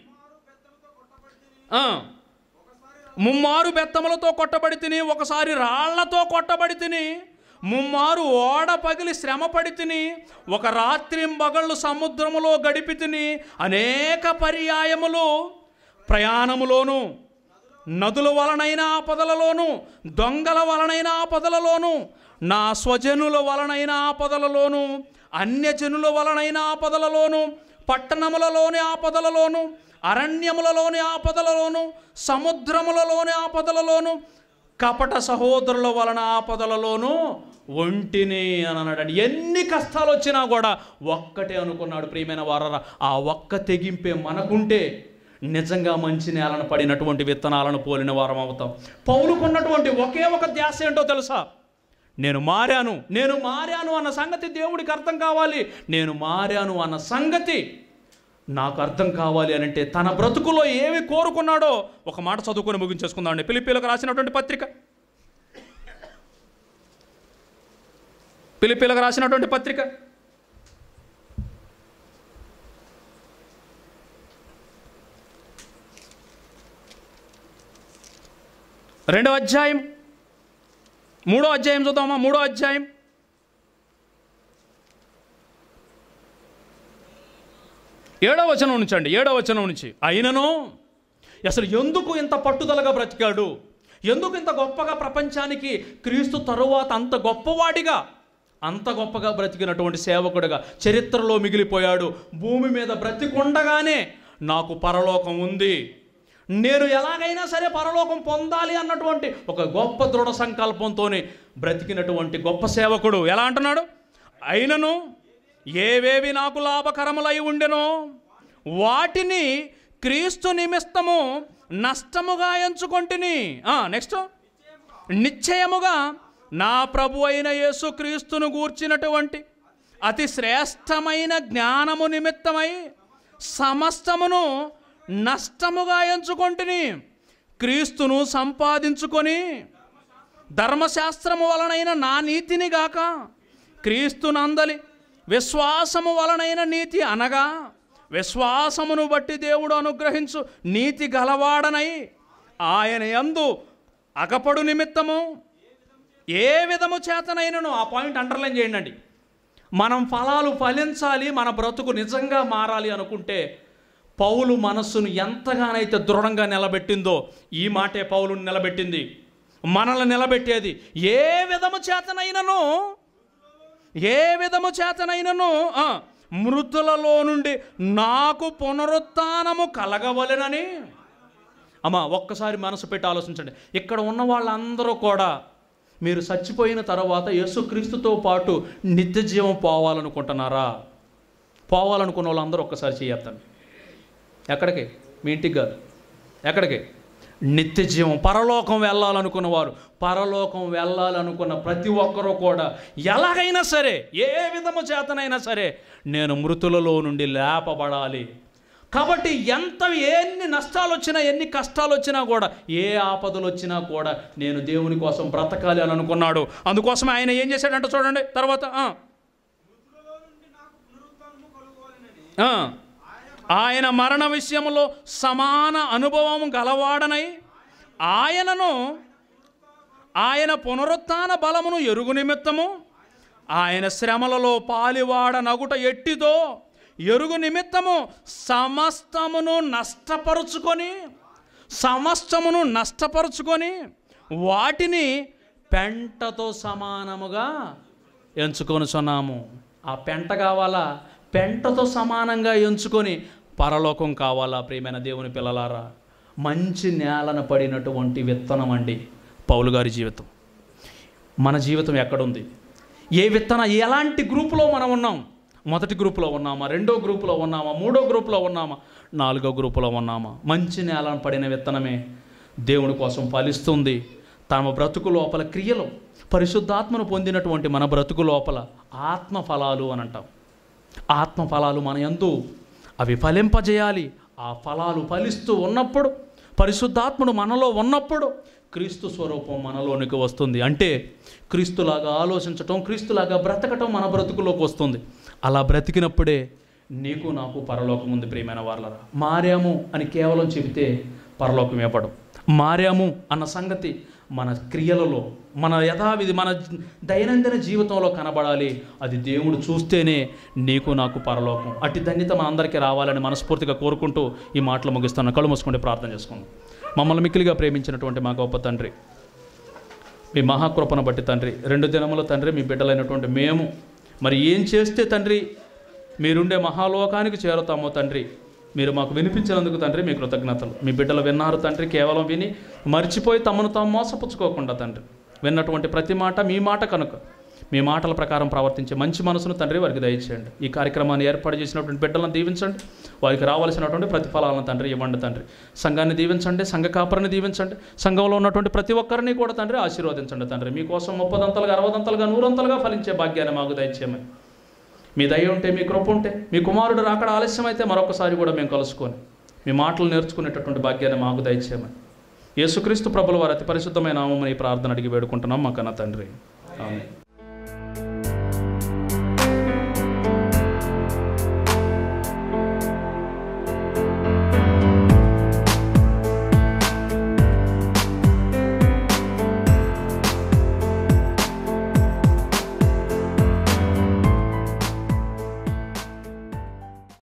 ఆ. ముమ్మారు బెత్తములతో కొట్టబడి తిని ఒకసారి రాళ్లతో కొట్టబడి తిని ముమ్మారు ఓడ పగిలి శ్రమపడి తిని ఒక రాత్రి మగళ్ళు సముద్రములో గడిపి తిని అనేక పర్యాయములు ప్రయాణములోను నదుల వలనైన ఆపదలలోను దొంగల వలనైన ఆపదలలోను నా స్వజనుల వలనైన ఆపదలలోను అన్యజనుల వలనైన ఆపదలలోను పట్టణములలోని ఆపదలలోను అరణ్యములలోని ఆపదలలోను సముద్రములలోని ఆపదలలోను కపట సహోదరుల వలన ఆపదలలోను ఒంటిని అని అన్నాడు ఎన్ని కష్టాలు వచ్చినా కూడా ఒక్కటే అనుకున్నాడు ప్రియమైన వారరా ఆ ఒక్క తెగింపే మనకుంటే నిజంగా మంచి నేలను పడినటువంటి విత్తనాలను పోలిన వారం అవుతాం పౌలుకున్నటువంటి ఒకే ఒక ధ్యాస ఏంటో తెలుసా నేను మారాను నేను మారాను అన్న సంగతి దేవుడికి అర్థం కావాలి నేను మారాను అన్న సంగతి నాకు అర్థం కావాలి అని అంటే తన బ్రతుకులో ఏమి కోరుకున్నాడో ఒక మాట చదువుకొని ముగించేసుకుందామండి పిలిపిలకు రాసినటువంటి పత్రిక పిలిపిలకు రాసినటువంటి పత్రిక రెండో అధ్యాయం మూడో అధ్యాయం చూద్దామా మూడో అధ్యాయం ఏడో వచనం నుంచి అండి ఏడో వచనం నుంచి అయినను అసలు ఎందుకు ఇంత పట్టుదలగా బ్రతికాడు ఎందుకు ఇంత గొప్పగా ప్రపంచానికి క్రీస్తు తరువాత అంత గొప్పవాడిగా అంత గొప్పగా బ్రతికినటువంటి సేవకుడిగా చరిత్రలో మిగిలిపోయాడు భూమి మీద బ్రతికుండగానే నాకు పరలోకం ఉంది నేను ఎలాగైనా సరే పరలోకం పొందాలి అన్నటువంటి ఒక గొప్ప దృఢ సంకల్పంతోనే బ్రతికినటువంటి గొప్ప సేవకుడు ఎలా అంటున్నాడు అయినను ఏవేవి నాకు లాభకరములై ఉండెనో వాటిని క్రీస్తు నిమిత్తము నష్టముగా ఎంచుకొంటిని నెక్స్ట్ నిశ్చయముగా నా ప్రభు అయిన యేసు క్రీస్తును గూర్చినటువంటి అతి శ్రేష్టమైన జ్ఞానము నిమిత్తమై సమస్తమును నష్టముగా ఎంచుకొంటిని క్రీస్తును సంపాదించుకొని ధర్మశాస్త్రము వలనైన నా నీతిని గాక క్రీస్తునందలి విశ్వాసము వలనైన నీతి అనగా విశ్వాసమును బట్టి దేవుడు అనుగ్రహించు నీతి గలవాడనై ఆయన యందు అగపడు నిమిత్తము ఏ విధము చేతనైనను ఆ పాయింట్ అండర్లైన్ చేయండి మనం ఫలాలు ఫలించాలి మన బ్రతుకు నిజంగా మారాలి అనుకుంటే పౌలు మనస్సును ఎంతగానైతే దృఢంగా నిలబెట్టిందో ఈ మాటే పౌలుని నిలబెట్టింది మనల్ని నిలబెట్టేది ఏ విధము చేతనైనను ఏ విధము చేతనైనను ఆ, మృతులలో నుండి నాకు పునరుత్నము కలగవలెనని అమ్మా ఒక్కసారి మనసు పెట్టి ఆలోచించండి ఇక్కడ ఉన్న వాళ్ళందరూ కూడా మీరు చచ్చిపోయిన తర్వాత యేసుక్రీస్తుతో పాటు నిత్య జీవం పోవాలనుకుంటున్నారా పోవాలనుకున్న వాళ్ళందరూ ఒక్కసారి చేయొద్దండి ఎక్కడికి మీ ఇంటికి కాదు ఎక్కడికి నిత్య జీవం పరలోకం వెళ్ళాలనుకున్న వారు పరలోకం వెళ్ళాలనుకున్న ప్రతి ఒక్కరూ కూడా ఎలాగైనా సరే ఏ విధము చేతనైనా సరే నేను మృతులలో నుండి లేపబడాలి కాబట్టి ఎంత ఎన్ని నష్టాలు వచ్చినా ఎన్ని కష్టాలు వచ్చినా కూడా ఏ ఆపదలు వచ్చినా కూడా నేను దేవుని కోసం బ్రతకాలి అని అనుకున్నాడు అందుకోసం ఆయన ఏం చేశాడంటే చూడండి తర్వాత ఆ. ఆ. ఆయన మరణ విషయంలో సమాన అనుభవం గలవాడనై ఆయనను ఆయన పునరుత్థాన బలమును ఎరుగు నిమిత్తము ఆయన శ్రమలలో పాలివాడ నగుట ఎట్టిదో ఎరుగు నిమిత్తము సమస్తమును నష్టపరుచుకొని సమస్తమును నష్టపరుచుకొని వాటిని పెంటతో సమానముగా ఎంచుకొనుచున్నాము ఆ పెంట కావాలా పెంటతో సమానంగా ఎంచుకొని పరలోకం కావాలా ప్రియమైన దేవుని పిల్లలారా మంచి నేలన పడినటువంటి విత్తనం అండి పౌలు గారి జీవితం మన జీవితం ఎక్కడుంది ఏ విత్తన ఎలాంటి గ్రూపులో మనం ఉన్నాం మొదటి గ్రూపులో ఉన్నామా రెండో గ్రూపులో ఉన్నామా మూడో గ్రూపులో ఉన్నామా నాలుగో గ్రూపులో ఉన్నామా మంచి నేలను పడిన విత్తనమే దేవుని కోసం ఫలిస్తుంది తమ బ్రతుకు లోపల క్రియలు పరిశుద్ధాత్మను పొందినటువంటి మన బ్రతుకు లోపల ఆత్మ ఫలాలు అని అంటాం ఆత్మ ఫలాలు మన యందు అవి ఫలింపజేయాలి ఆ ఫలాలు ఫలిస్తూ ఉన్నప్పుడు పరిశుద్ధాత్ముడు మనలో ఉన్నప్పుడు క్రీస్తు స్వరూపం మనలోనికి వస్తుంది అంటే క్రీస్తులాగా ఆలోచించటం క్రీస్తులాగా బ్రతకటం మన బ్రతుకులోకి వస్తుంది అలా బ్రతికినప్పుడే నీకు నాకు పరలోకం ఉంది ప్రియమైన వాళ్ళరా మారాము అని కేవలం చెబితే పరలోకం ఇవ్వడం మారాము అన్న సంగతి మన క్రియలలో మన యథావిధి మన దైనందిన జీవితంలో కనబడాలి అది దేవుడు చూస్తేనే నీకు నాకు పరలోకం అట్టి ధన్యత మన అందరికీ రావాలని మనస్ఫూర్తిగా కోరుకుంటూ ఈ మాటలు ముగిస్తాను కళ్ళు మూసుకుంటే ప్రార్థన చేసుకుందాం మమ్మల్ని మిక్కిలిగా ప్రేమించినటువంటి మా గొప్ప తండ్రి మీ మహాకృపను బట్టి తండ్రి రెండు దినముల తండ్రి మీ బిడ్డలైనటువంటి మేము మరి ఏం చేస్తే తండ్రి మీరుండే మహాలోకానికి చేరుతామో తండ్రి మీరు మాకు వినిపించినందుకు తండ్రి మీ కృతజ్ఞతలు మీ బిడ్డలు విన్నారు తండ్రి కేవలం విని మర్చిపోయి తమను తాము మోసపుచ్చుకోకుండా తండ్రి విన్నటువంటి ప్రతి మాట మీ మాట కనుక మీ మాటల ప్రకారం ప్రవర్తించే మంచి మనసును తండ్రి వారికి దయచేయండి ఈ కార్యక్రమాన్ని ఏర్పాటు చేసినటువంటి బిడ్డలను దీవించండి వారికి రావాల్సినటువంటి ప్రతిఫలాలను తండ్రి ఇవ్వండి తండ్రి సంఘాన్ని దీవించండి సంఘ కాపరిని దీవించండి సంఘంలో ఉన్నటువంటి ప్రతి ఒక్కరిని కూడా తండ్రి ఆశీర్వదించండి తండ్రి మీకోసం ముప్పదంతలుగా అరవదంతలుగా నూరంతలుగా ఫలించే భాగ్యాన్ని మాకు దయచేయమని మీ దయ ఉంటే మీ కృప ఉంటే మీ కుమారుడు రాకడ ఆలస్యం అయితే మరొకసారి కూడా మేము కలుసుకొని మీ మాటలు నేర్చుకునేటటువంటి భాగ్యాన్ని మాకు దయచేయమని యేసుక్రీస్తు ప్రభుల వారి అతి పరిశుద్ధమైన నామని ఈ ప్రార్థన అడిగి వేడుకుంటున్నాం మా కన్న తండ్రి ఆమె